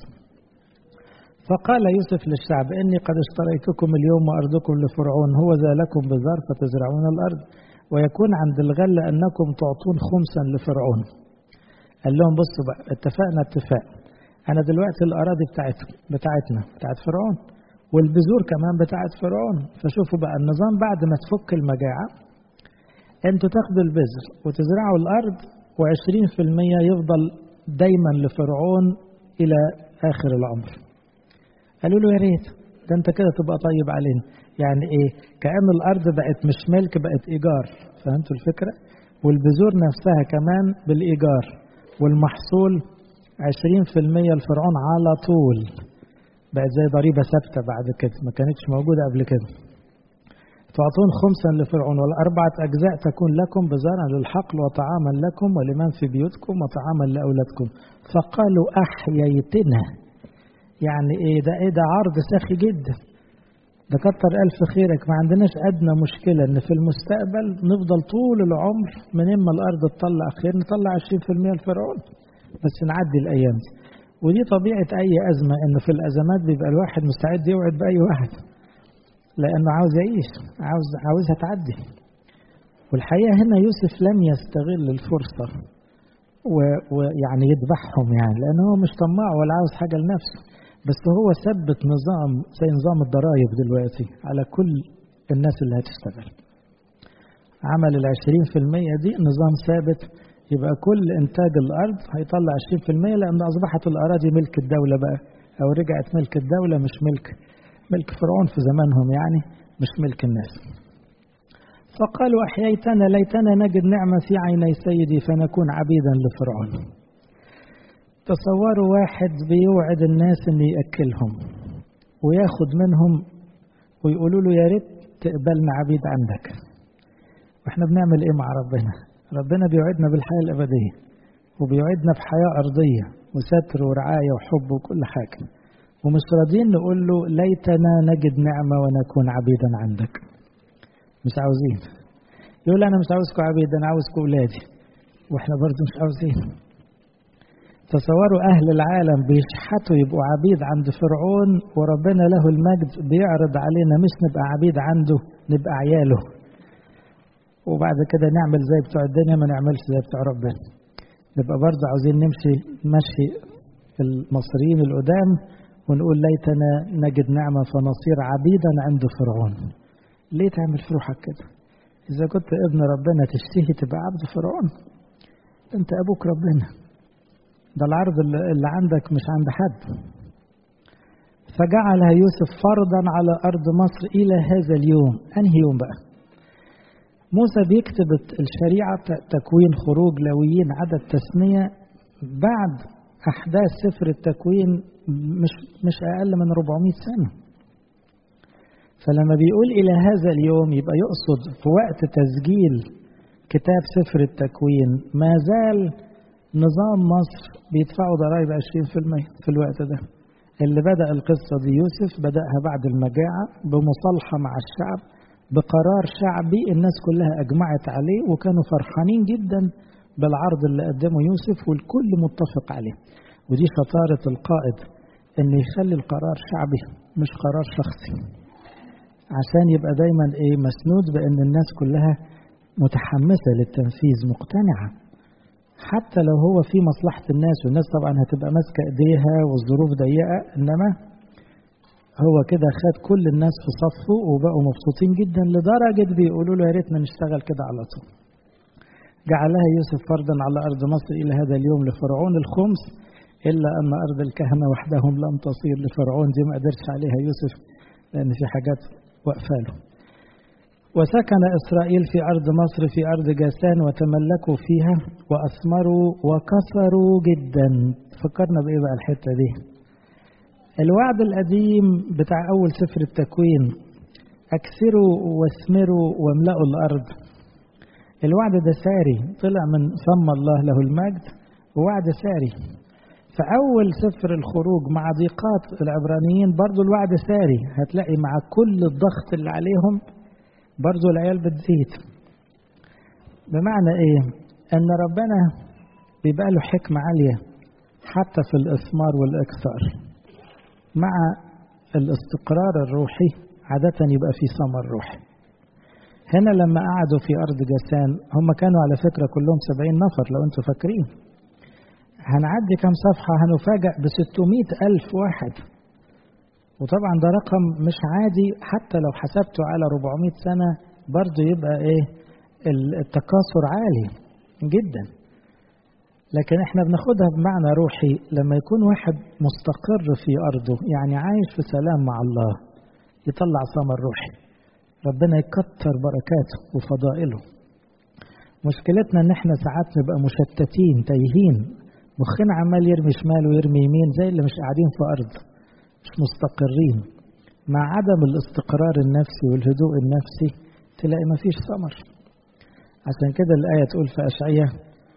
فقال يوسف للشعب إني قد اشتريتكم اليوم وأرضكم لفرعون هو ذا لكم بزار فتزرعون الأرض ويكون عند الغلة أنكم تعطون خمسا لفرعون قال لهم بصوا بقى اتفقنا اتفاق أنا دلوقتي الأراضي بتاعت بتاعتنا بتاعت فرعون والبذور كمان بتاعت فرعون فشوفوا بقى النظام بعد ما تفك المجاعة انتوا تاخدوا البذر وتزرعوا الأرض و20% يفضل دايما لفرعون إلى آخر العمر قالوا له يا ريت ده انت كده تبقى طيب علينا يعني ايه كأن الأرض بقت مش ملك بقت إيجار فهمتوا الفكرة والبذور نفسها كمان بالإيجار والمحصول 20% لفرعون على طول بقت زي ضريبة ثابتة بعد كده ما كانتش موجودة قبل كده تعطون خمسا لفرعون والأربعة أجزاء تكون لكم بزرعا للحقل وطعاما لكم ولمن في بيوتكم وطعاما لأولادكم فقالوا أحييتنا يعني إيه ده إيه ده عرض سخي جدا ده كتر ألف خيرك ما عندناش أدنى مشكلة إن في المستقبل نفضل طول العمر من إما الأرض تطلع خير نطلع 20% لفرعون بس نعدي الأيام دي ودي طبيعة أي أزمة إن في الأزمات بيبقى الواحد مستعد يوعد بأي واحد لأنه عاوز يعيش عاوز عاوزها تعدي والحقيقة هنا يوسف لم يستغل الفرصة ويعني يذبحهم يعني لأنه هو مش طماع ولا عاوز حاجة لنفسه بس هو ثبت نظام زي نظام الضرائب دلوقتي على كل الناس اللي هتشتغل عمل العشرين في المية دي نظام ثابت يبقى كل إنتاج الأرض هيطلع عشرين في المية لأن أصبحت الأراضي ملك الدولة بقى أو رجعت ملك الدولة مش ملك ملك فرعون في زمانهم يعني مش ملك الناس فقالوا أحييتنا ليتنا نجد نعمة في عيني سيدي فنكون عبيدا لفرعون تصوروا واحد بيوعد الناس ان ياكلهم وياخد منهم ويقولوا له يا ريت تقبلنا عبيد عندك واحنا بنعمل ايه مع ربنا ربنا بيوعدنا بالحياه الابديه وبيوعدنا بحياه ارضيه وستر ورعايه وحب وكل حاجه ومش راضيين نقول له ليتنا نجد نعمه ونكون عبيدا عندك مش عاوزين يقول انا مش عاوزكم عبيد انا عاوزكم اولادي واحنا برضه مش عاوزين تصوروا أهل العالم بيشحتوا يبقوا عبيد عند فرعون وربنا له المجد بيعرض علينا مش نبقى عبيد عنده نبقى عياله وبعد كده نعمل زي بتوع الدنيا ما نعملش زي بتوع ربنا نبقى برضه عاوزين نمشي مشي المصريين القدام ونقول ليتنا نجد نعمة فنصير عبيدا عند فرعون ليه تعمل في روحك كده إذا كنت ابن ربنا تشتهي تبقى عبد فرعون أنت أبوك ربنا ده العرض اللي عندك مش عند حد فجعلها يوسف فرضا على أرض مصر إلى هذا اليوم أنهي يوم بقى موسى بيكتب الشريعة تكوين خروج لويين عدد تسمية بعد أحداث سفر التكوين مش مش أقل من 400 سنة فلما بيقول إلى هذا اليوم يبقى يقصد في وقت تسجيل كتاب سفر التكوين ما زال نظام مصر بيدفعوا ضرائب 20% في الوقت ده اللي بدأ القصة دي يوسف بدأها بعد المجاعة بمصالحة مع الشعب بقرار شعبي الناس كلها أجمعت عليه وكانوا فرحانين جدا بالعرض اللي قدمه يوسف والكل متفق عليه ودي شطارة القائد إن يخلي القرار شعبي مش قرار شخصي عشان يبقى دايما إيه مسنود بأن الناس كلها متحمسة للتنفيذ مقتنعة حتى لو هو في مصلحة الناس والناس طبعا هتبقى ماسكة ايديها والظروف ضيقة انما هو كده خد كل الناس في صفه وبقوا مبسوطين جدا لدرجة بيقولوا له يا ريتنا نشتغل كده على طول. جعلها يوسف فرضا على أرض مصر إلى هذا اليوم لفرعون الخمس إلا أن أرض الكهنة وحدهم لم تصير لفرعون دي ما قدرش عليها يوسف لأن في حاجات واقفة له. وسكن إسرائيل في أرض مصر في أرض جاسان وتملكوا فيها وأثمروا وكثروا جدا فكرنا بإيه بقى الحتة دي الوعد القديم بتاع أول سفر التكوين أكثروا واثمروا واملأوا الأرض الوعد ده ساري طلع من فم الله له المجد ووعد ساري فأول سفر الخروج مع ضيقات العبرانيين برضو الوعد ساري هتلاقي مع كل الضغط اللي عليهم برضو العيال بتزيد بمعنى ايه ان ربنا بيبقى له حكمة عالية حتى في الإثمار والإكثار مع الاستقرار الروحي عادة يبقى في ثمر روحي هنا لما قعدوا في أرض جسان هم كانوا على فكرة كلهم سبعين نفر لو أنتم فاكرين هنعدي كم صفحة هنفاجأ ب ألف واحد وطبعا ده رقم مش عادي حتى لو حسبته على 400 سنة برضه يبقى ايه التكاثر عالي جدا لكن احنا بناخدها بمعنى روحي لما يكون واحد مستقر في أرضه يعني عايش في سلام مع الله يطلع ثمر روحي ربنا يكتر بركاته وفضائله مشكلتنا ان احنا ساعات نبقى مشتتين تايهين مخنا عمال يرمي شمال ويرمي يمين زي اللي مش قاعدين في ارض مش مستقرين مع عدم الاستقرار النفسي والهدوء النفسي تلاقي مفيش ثمر عشان كده الآية تقول في أشعية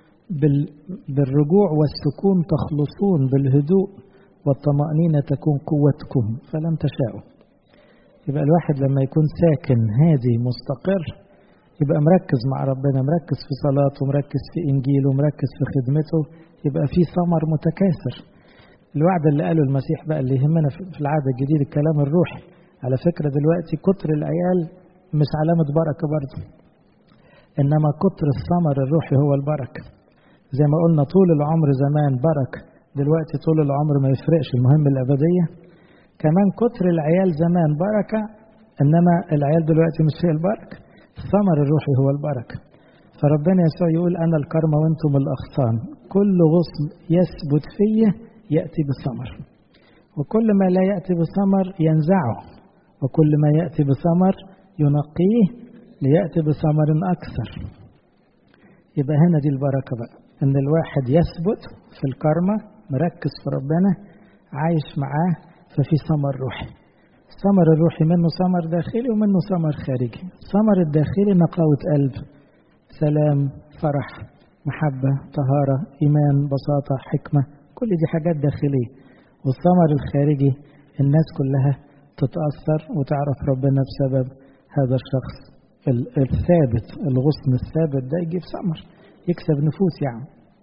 بالرجوع والسكون تخلصون بالهدوء والطمأنينة تكون قوتكم فلم تشاءوا يبقى الواحد لما يكون ساكن هادي مستقر يبقى مركز مع ربنا مركز في صلاته مركز في إنجيله مركز في خدمته يبقى في ثمر متكاثر الوعد اللي قاله المسيح بقى اللي يهمنا في العهد الجديد الكلام الروحي على فكرة دلوقتي كتر العيال مش علامة بركة برضه إنما كتر الثمر الروحي هو البركة زي ما قلنا طول العمر زمان بركة دلوقتي طول العمر ما يفرقش المهم الأبدية كمان كتر العيال زمان بركة إنما العيال دلوقتي مش فيها البركة الثمر الروحي هو البركة فربنا يسوع يقول أنا الكرمة وأنتم الأغصان كل غصن يثبت فيه يأتي بثمر وكل ما لا يأتي بثمر ينزعه وكل ما يأتي بثمر ينقيه ليأتي بثمر أكثر يبقى هنا دي البركة بقى إن الواحد يثبت في الكرمة مركز في ربنا عايش معاه ففي ثمر روحي الثمر الروحي منه ثمر داخلي ومنه ثمر خارجي الثمر الداخلي نقاوة قلب سلام فرح محبة طهارة إيمان بساطة حكمة كل دي حاجات داخلية والثمر الخارجي الناس كلها تتأثر وتعرف ربنا بسبب هذا الشخص الثابت الغصن الثابت ده يجيب ثمر يكسب نفوس يعني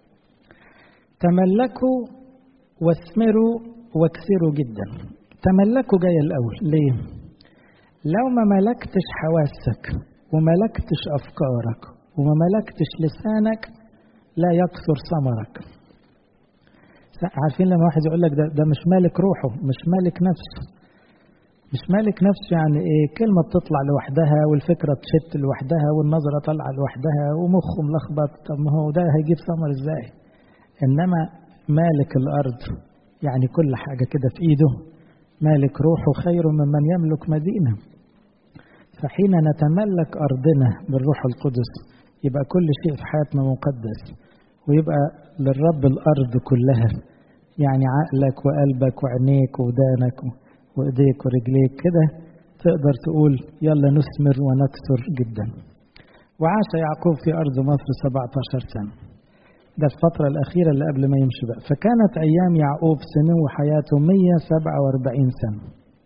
تملكوا واثمروا واكثروا جدا تملكوا جاي الأول ليه؟ لو ما ملكتش حواسك وملكتش أفكارك وما ملكتش لسانك لا يكثر ثمرك عارفين لما واحد يقول لك ده, ده مش مالك روحه مش مالك نفسه مش مالك نفسه يعني ايه كلمة بتطلع لوحدها والفكرة تشت لوحدها والنظرة طالعة لوحدها ومخه ملخبط طب ما هو ده هيجيب ثمر ازاي انما مالك الارض يعني كل حاجة كده في ايده مالك روحه خير ممن يملك مدينة فحين نتملك أرضنا بالروح القدس يبقى كل شيء في حياتنا مقدس ويبقى للرب الأرض كلها يعني عقلك وقلبك وعينيك ودانك وإيديك ورجليك كده تقدر تقول يلا نثمر ونكثر جدا وعاش يعقوب في أرض مصر 17 سنة ده الفترة الأخيرة اللي قبل ما يمشي بقى فكانت أيام يعقوب سنو حياته 147 سنة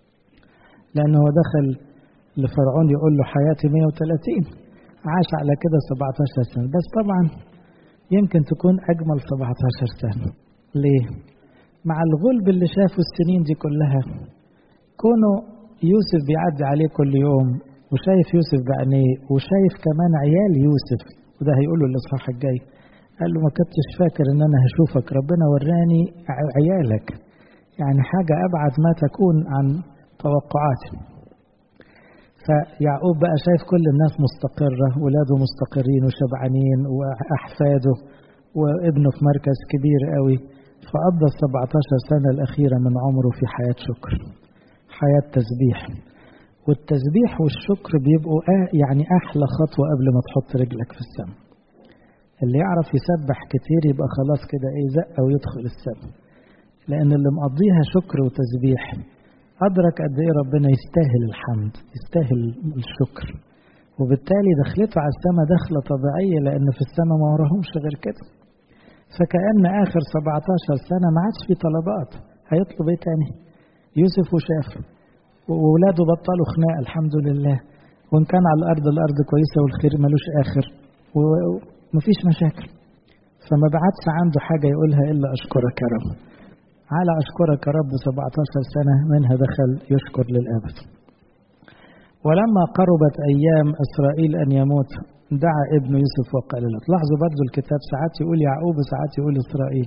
لأنه دخل لفرعون يقول له حياتي 130 عاش على كده 17 سنة بس طبعا يمكن تكون أجمل 17 سنة ليه؟ مع الغلب اللي شافه السنين دي كلها كونه يوسف بيعدي عليه كل يوم وشايف يوسف بعينيه وشايف كمان عيال يوسف وده هيقوله الإصحاح الجاي قال له ما كنتش فاكر ان انا هشوفك ربنا وراني عيالك يعني حاجة أبعد ما تكون عن توقعاتي فيعقوب بقى شايف كل الناس مستقرة ولاده مستقرين وشبعانين وأحفاده وابنه في مركز كبير قوي فقضى ال 17 سنة الأخيرة من عمره في حياة شكر حياة تسبيح والتسبيح والشكر بيبقوا يعني أحلى خطوة قبل ما تحط رجلك في السماء اللي يعرف يسبح كتير يبقى خلاص كده ايه زق ويدخل السماء لأن اللي مقضيها شكر وتسبيح أدرك قد إيه ربنا يستاهل الحمد يستاهل الشكر وبالتالي دخلته على السماء دخلة طبيعية لأن في السماء ما وراهمش غير كده فكأن آخر 17 سنة ما عادش في طلبات هيطلب إيه تاني يوسف وشاف وولاده بطلوا خناق الحمد لله وإن كان على الأرض الأرض كويسة والخير ملوش آخر ومفيش مشاكل فما بعدش عنده حاجة يقولها إلا أشكرك يا رب على أشكرك يا رب 17 سنة منها دخل يشكر للأبد ولما قربت أيام إسرائيل أن يموت دعا ابن يوسف وقال له تلاحظوا برضو الكتاب ساعات يقول يعقوب وساعات يقول إسرائيل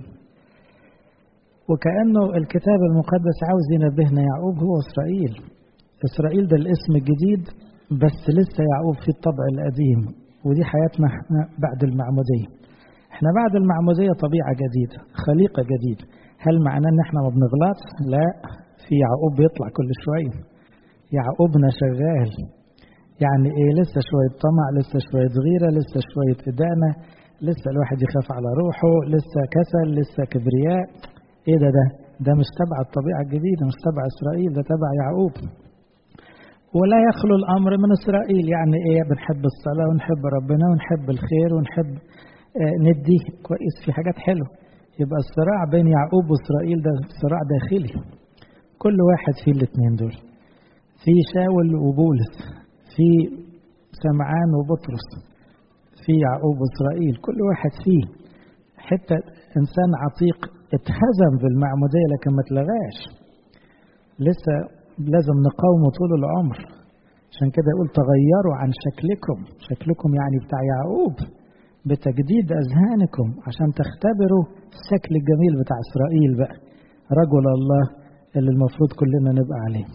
وكأنه الكتاب المقدس عاوز ينبهنا يعقوب هو إسرائيل إسرائيل ده الاسم الجديد بس لسه يعقوب في الطبع القديم ودي حياتنا احنا بعد المعمودية احنا بعد المعمودية طبيعة جديدة خليقة جديدة هل معناه ان احنا ما بنغلطش لا في يعقوب بيطلع كل شوية يعقوبنا شغال يعني ايه لسه شوية طمع لسه شوية غيرة لسه شوية إدانة لسه الواحد يخاف على روحه لسه كسل لسه كبرياء ايه ده ده ده مش تبع الطبيعة الجديدة مش تبع إسرائيل ده تبع يعقوب ولا يخلو الأمر من إسرائيل يعني إيه بنحب الصلاة ونحب ربنا ونحب الخير ونحب آه ندي كويس في حاجات حلوة يبقى الصراع بين يعقوب وإسرائيل ده صراع داخلي كل واحد فيه الاثنين دول في شاول وبولس في سمعان وبطرس في يعقوب وإسرائيل كل واحد فيه حتى إنسان عتيق اتهزم بالمعمودية لكن ما اتلغاش لسه لازم نقاومه طول العمر عشان كده يقول تغيروا عن شكلكم شكلكم يعني بتاع يعقوب بتجديد أذهانكم عشان تختبروا الشكل الجميل بتاع إسرائيل بقى رجل الله اللي المفروض كلنا نبقى عليه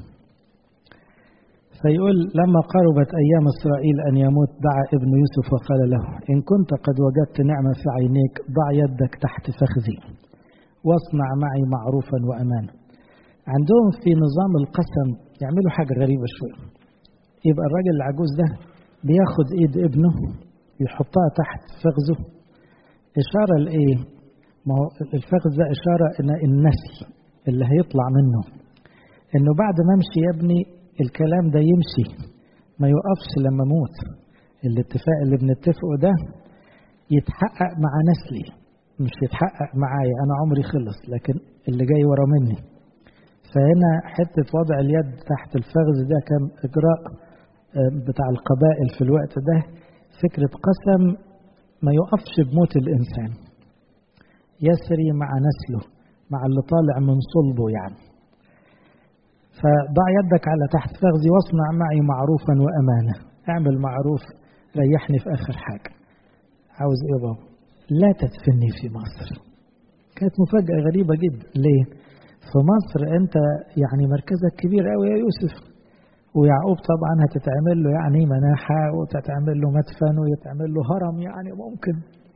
فيقول لما قربت أيام إسرائيل أن يموت دعا ابن يوسف وقال له إن كنت قد وجدت نعمة في عينيك ضع يدك تحت فخذي واصنع معي معروفا وأمانا عندهم في نظام القسم يعملوا حاجة غريبة شوية يبقى الراجل العجوز ده بياخد ايد ابنه يحطها تحت فخذه إشارة لإيه؟ ما هو الفخذ ده إشارة إن النسل اللي هيطلع منه إنه بعد ما أمشي يا ابني الكلام ده يمشي ما يوقفش لما أموت الاتفاق اللي بنتفقه ده يتحقق مع نسلي مش يتحقق معايا أنا عمري خلص لكن اللي جاي ورا مني فهنا حتة وضع اليد تحت الفخذ ده كان إجراء بتاع القبائل في الوقت ده فكرة قسم ما يقفش بموت الإنسان يسري مع نسله مع اللي طالع من صلبه يعني فضع يدك على تحت فخذي واصنع معي معروفا وأمانة اعمل معروف ريحني في آخر حاجة عاوز إيه بابا لا تدفني في مصر كانت مفاجأة غريبة جدا ليه في مصر أنت يعني مركزك كبير قوي يا يوسف ويعقوب طبعا هتتعمل له يعني مناحة وتتعمل له مدفن ويتعمل له هرم يعني ممكن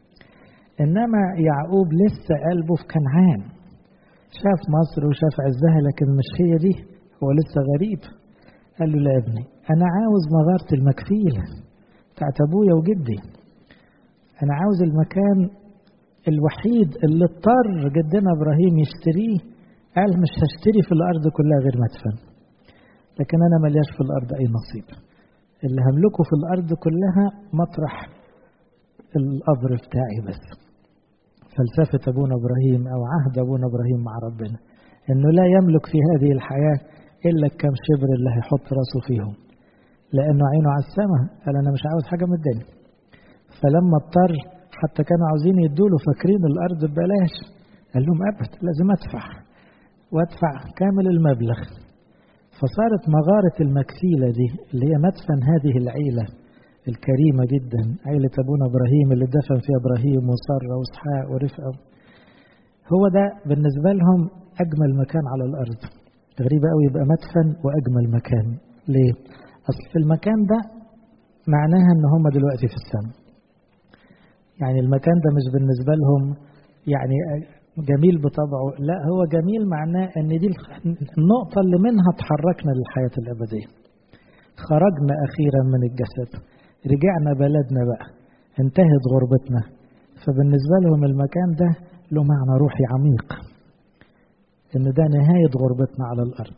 إنما يعقوب لسه قلبه في كنعان شاف مصر وشاف عزها لكن مش هي دي هو لسه غريب قال له لا يا ابني أنا عاوز مغارة المكفيلة بتاعت أبويا وجدي أنا عاوز المكان الوحيد اللي اضطر جدنا إبراهيم يشتريه قال مش هشتري في الأرض كلها غير مدفن لكن أنا ملياش في الأرض أي نصيب اللي هملكه في الأرض كلها مطرح القبر بتاعي بس فلسفة أبونا إبراهيم أو عهد أبونا إبراهيم مع ربنا إنه لا يملك في هذه الحياة إلا كم شبر اللي هيحط راسه فيهم لأنه عينه على السماء قال أنا مش عاوز حاجة من الدنيا فلما اضطر حتى كانوا عاوزين يدوله فاكرين الأرض ببلاش قال لهم أبد لازم أدفع وأدفع كامل المبلغ فصارت مغارة المكفيلة دي اللي هي مدفن هذه العيلة الكريمة جدا عيلة أبونا إبراهيم اللي دفن فيها إبراهيم وسارة وإسحاق ورفقة هو ده بالنسبة لهم أجمل مكان على الأرض غريبة قوي يبقى مدفن وأجمل مكان ليه؟ أصل في المكان ده معناها إن هم دلوقتي في السماء يعني المكان ده مش بالنسبة لهم يعني جميل بطبعه لا هو جميل معناه ان دي النقطة اللي منها تحركنا للحياة الأبدية خرجنا أخيرا من الجسد رجعنا بلدنا بقى انتهت غربتنا فبالنسبة لهم المكان ده له معنى روحي عميق ان ده نهاية غربتنا على الأرض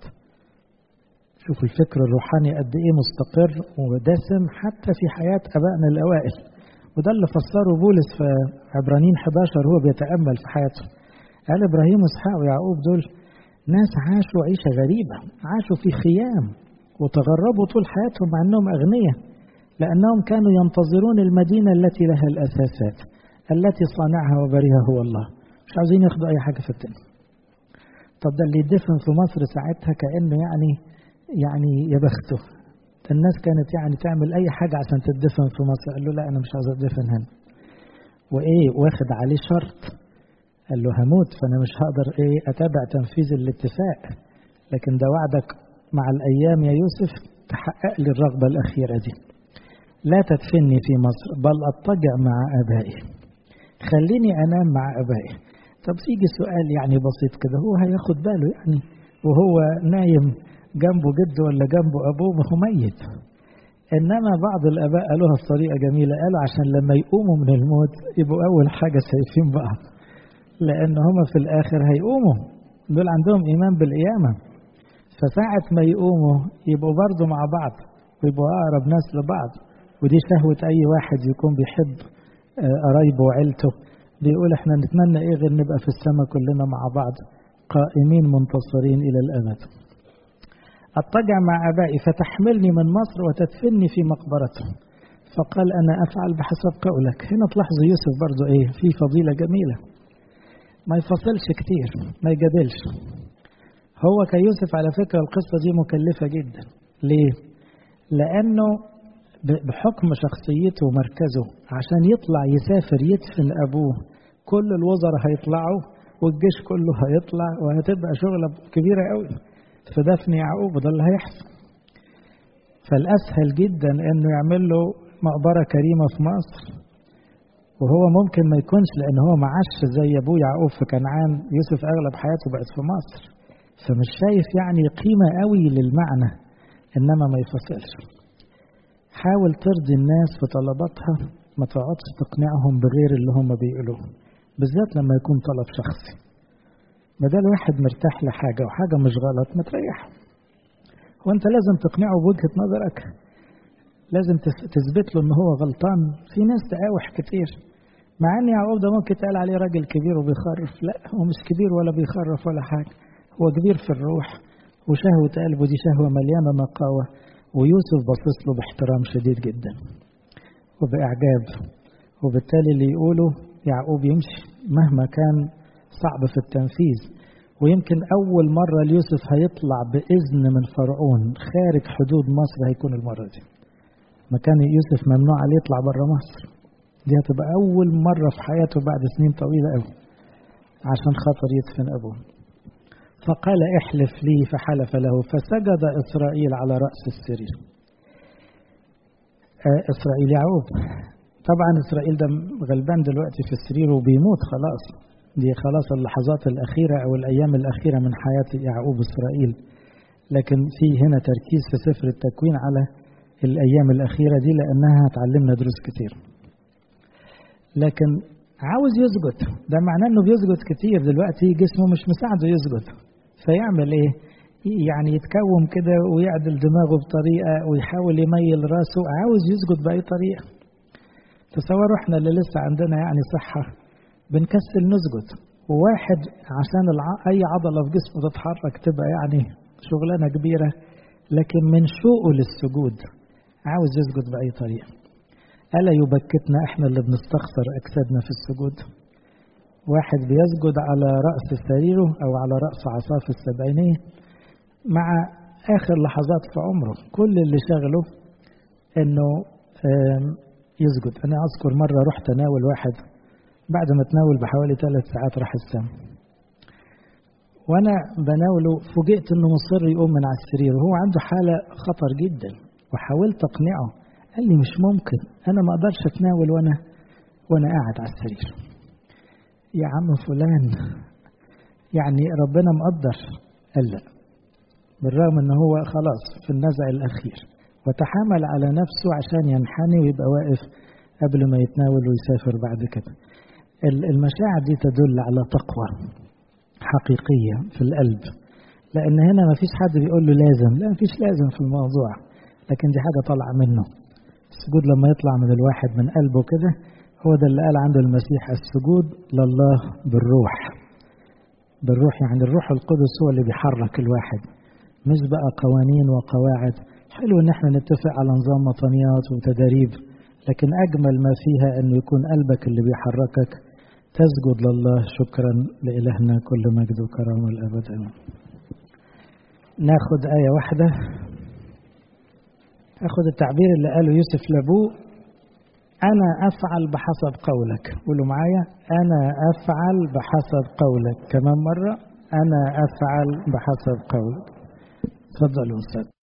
شوف الفكر الروحاني قد ايه مستقر ودسم حتى في حياة أبائنا الأوائل وده اللي فسره بولس في عبرانيين 11 هو بيتأمل في حياته قال إبراهيم وإسحاق ويعقوب دول ناس عاشوا عيشة غريبة عاشوا في خيام وتغربوا طول حياتهم مع أنهم أغنياء لأنهم كانوا ينتظرون المدينة التي لها الأساسات التي صانعها وبريها هو الله مش عاوزين ياخدوا أي حاجة في الدنيا طب ده اللي يدفن في مصر ساعتها كأنه يعني يعني يا بخته الناس كانت يعني تعمل أي حاجة عشان تدفن في مصر قال له لا أنا مش عاوز أدفن هنا وإيه واخد عليه شرط قال له هموت فأنا مش هقدر إيه أتابع تنفيذ الاتفاق لكن ده وعدك مع الأيام يا يوسف تحقق لي الرغبة الأخيرة دي لا تدفني في مصر بل أضطجع مع أبائي خليني أنام مع أبائي طب يجي سؤال يعني بسيط كده هو هياخد باله يعني وهو نايم جنبه جده ولا جنبه أبوه ما هو ميت إنما بعض الآباء قالوها بطريقة جميلة قالوا عشان لما يقوموا من الموت يبقوا أول حاجة شايفين بعض لأن هما في الآخر هيقوموا دول عندهم إيمان بالقيامة فساعة ما يقوموا يبقوا برضه مع بعض ويبقوا أقرب ناس لبعض ودي شهوة أي واحد يكون بيحب قرايبه وعيلته بيقول احنا نتمنى ايه غير نبقى في السماء كلنا مع بعض قائمين منتصرين إلى الأبد أضطجع مع أبائي فتحملني من مصر وتدفني في مقبرته فقال أنا أفعل بحسب قولك هنا تلاحظوا يوسف برضو إيه في فضيلة جميلة ما يفصلش كتير ما يجادلش هو كيوسف على فكرة القصة دي مكلفة جدا ليه؟ لأنه بحكم شخصيته ومركزه عشان يطلع يسافر يدفن أبوه كل الوزراء هيطلعوا والجيش كله هيطلع وهتبقى شغلة كبيرة قوي في دفن يعقوب وده اللي هيحصل فالأسهل جدا إنه يعمل له مقبرة كريمة في مصر وهو ممكن ما يكونش لأن هو معاش زي أبوه يعقوب في كنعان يوسف أغلب حياته بقت في مصر فمش شايف يعني قيمة قوي للمعنى إنما ما يفصلش حاول ترضي الناس في طلباتها ما تقعدش تقنعهم بغير اللي هم بيقولوه بالذات لما يكون طلب شخصي بدل واحد مرتاح لحاجة وحاجة مش غلط ما تريحه وانت لازم تقنعه بوجهة نظرك لازم تثبت له ان هو غلطان في ناس تقاوح كتير مع ان يعقوب ده ممكن تقال عليه راجل كبير وبيخرف لا هو مش كبير ولا بيخرف ولا حاجة هو كبير في الروح وشهوة قلبه دي شهوة مليانة نقاوة ويوسف باصص له باحترام شديد جدا وبإعجاب وبالتالي اللي يقوله يعقوب يمشي مهما كان صعب في التنفيذ ويمكن أول مرة ليوسف هيطلع بإذن من فرعون خارج حدود مصر هيكون المرة دي مكان يوسف ممنوع عليه يطلع بره مصر دي هتبقى أول مرة في حياته بعد سنين طويلة قوي عشان خاطر يدفن أبوه فقال احلف لي فحلف له فسجد إسرائيل على رأس السرير إسرائيل يعقوب طبعا إسرائيل ده غلبان دلوقتي في السرير وبيموت خلاص دي خلاص اللحظات الأخيرة أو الأيام الأخيرة من حياة يعقوب إسرائيل لكن في هنا تركيز في سفر التكوين على الأيام الأخيرة دي لأنها هتعلمنا دروس كتير لكن عاوز يسجد ده معناه انه بيسجد كتير دلوقتي جسمه مش مساعده يسجد فيعمل ايه يعني يتكوم كده ويعدل دماغه بطريقه ويحاول يميل راسه عاوز يسجد باي طريقه تصوروا احنا اللي لسه عندنا يعني صحه بنكسل نسجد وواحد عشان الع... اي عضله في جسمه تتحرك تبقى يعني شغلانه كبيره لكن من شوقه للسجود عاوز يسجد باي طريقه ألا يبكتنا إحنا اللي بنستخسر أجسادنا في السجود واحد بيسجد على رأس سريره أو على رأس عصاه في السبعينية مع آخر لحظات في عمره كل اللي شغله إنه يسجد أنا أذكر مرة رحت أناول واحد بعد ما تناول بحوالي ثلاث ساعات راح السما وأنا بناوله فوجئت إنه مصر يقوم من على السرير وهو عنده حالة خطر جدا وحاولت أقنعه قال لي مش ممكن انا ما اقدرش اتناول وانا وانا قاعد على السرير يا عم فلان يعني ربنا مقدر قال لا بالرغم ان هو خلاص في النزع الاخير وتحامل على نفسه عشان ينحني ويبقى واقف قبل ما يتناول ويسافر بعد كده المشاعر دي تدل على تقوى حقيقية في القلب لأن هنا ما فيش حد بيقول له لازم لا ما فيش لازم في الموضوع لكن دي حاجة طالعة منه السجود لما يطلع من الواحد من قلبه كده هو ده اللي قال عنده المسيح السجود لله بالروح بالروح يعني الروح القدس هو اللي بيحرك الواحد مش بقى قوانين وقواعد حلو ان احنا نتفق على نظام مطنيات وتداريب لكن اجمل ما فيها انه يكون قلبك اللي بيحركك تسجد لله شكرا لإلهنا كل مجد وكرامة الأبد آمين ناخد آية واحدة أخذ التعبير اللي قاله يوسف لأبوه أنا أفعل بحسب قولك قولوا معايا أنا أفعل بحسب قولك كمان مرة أنا أفعل بحسب قولك تفضلوا أستاذ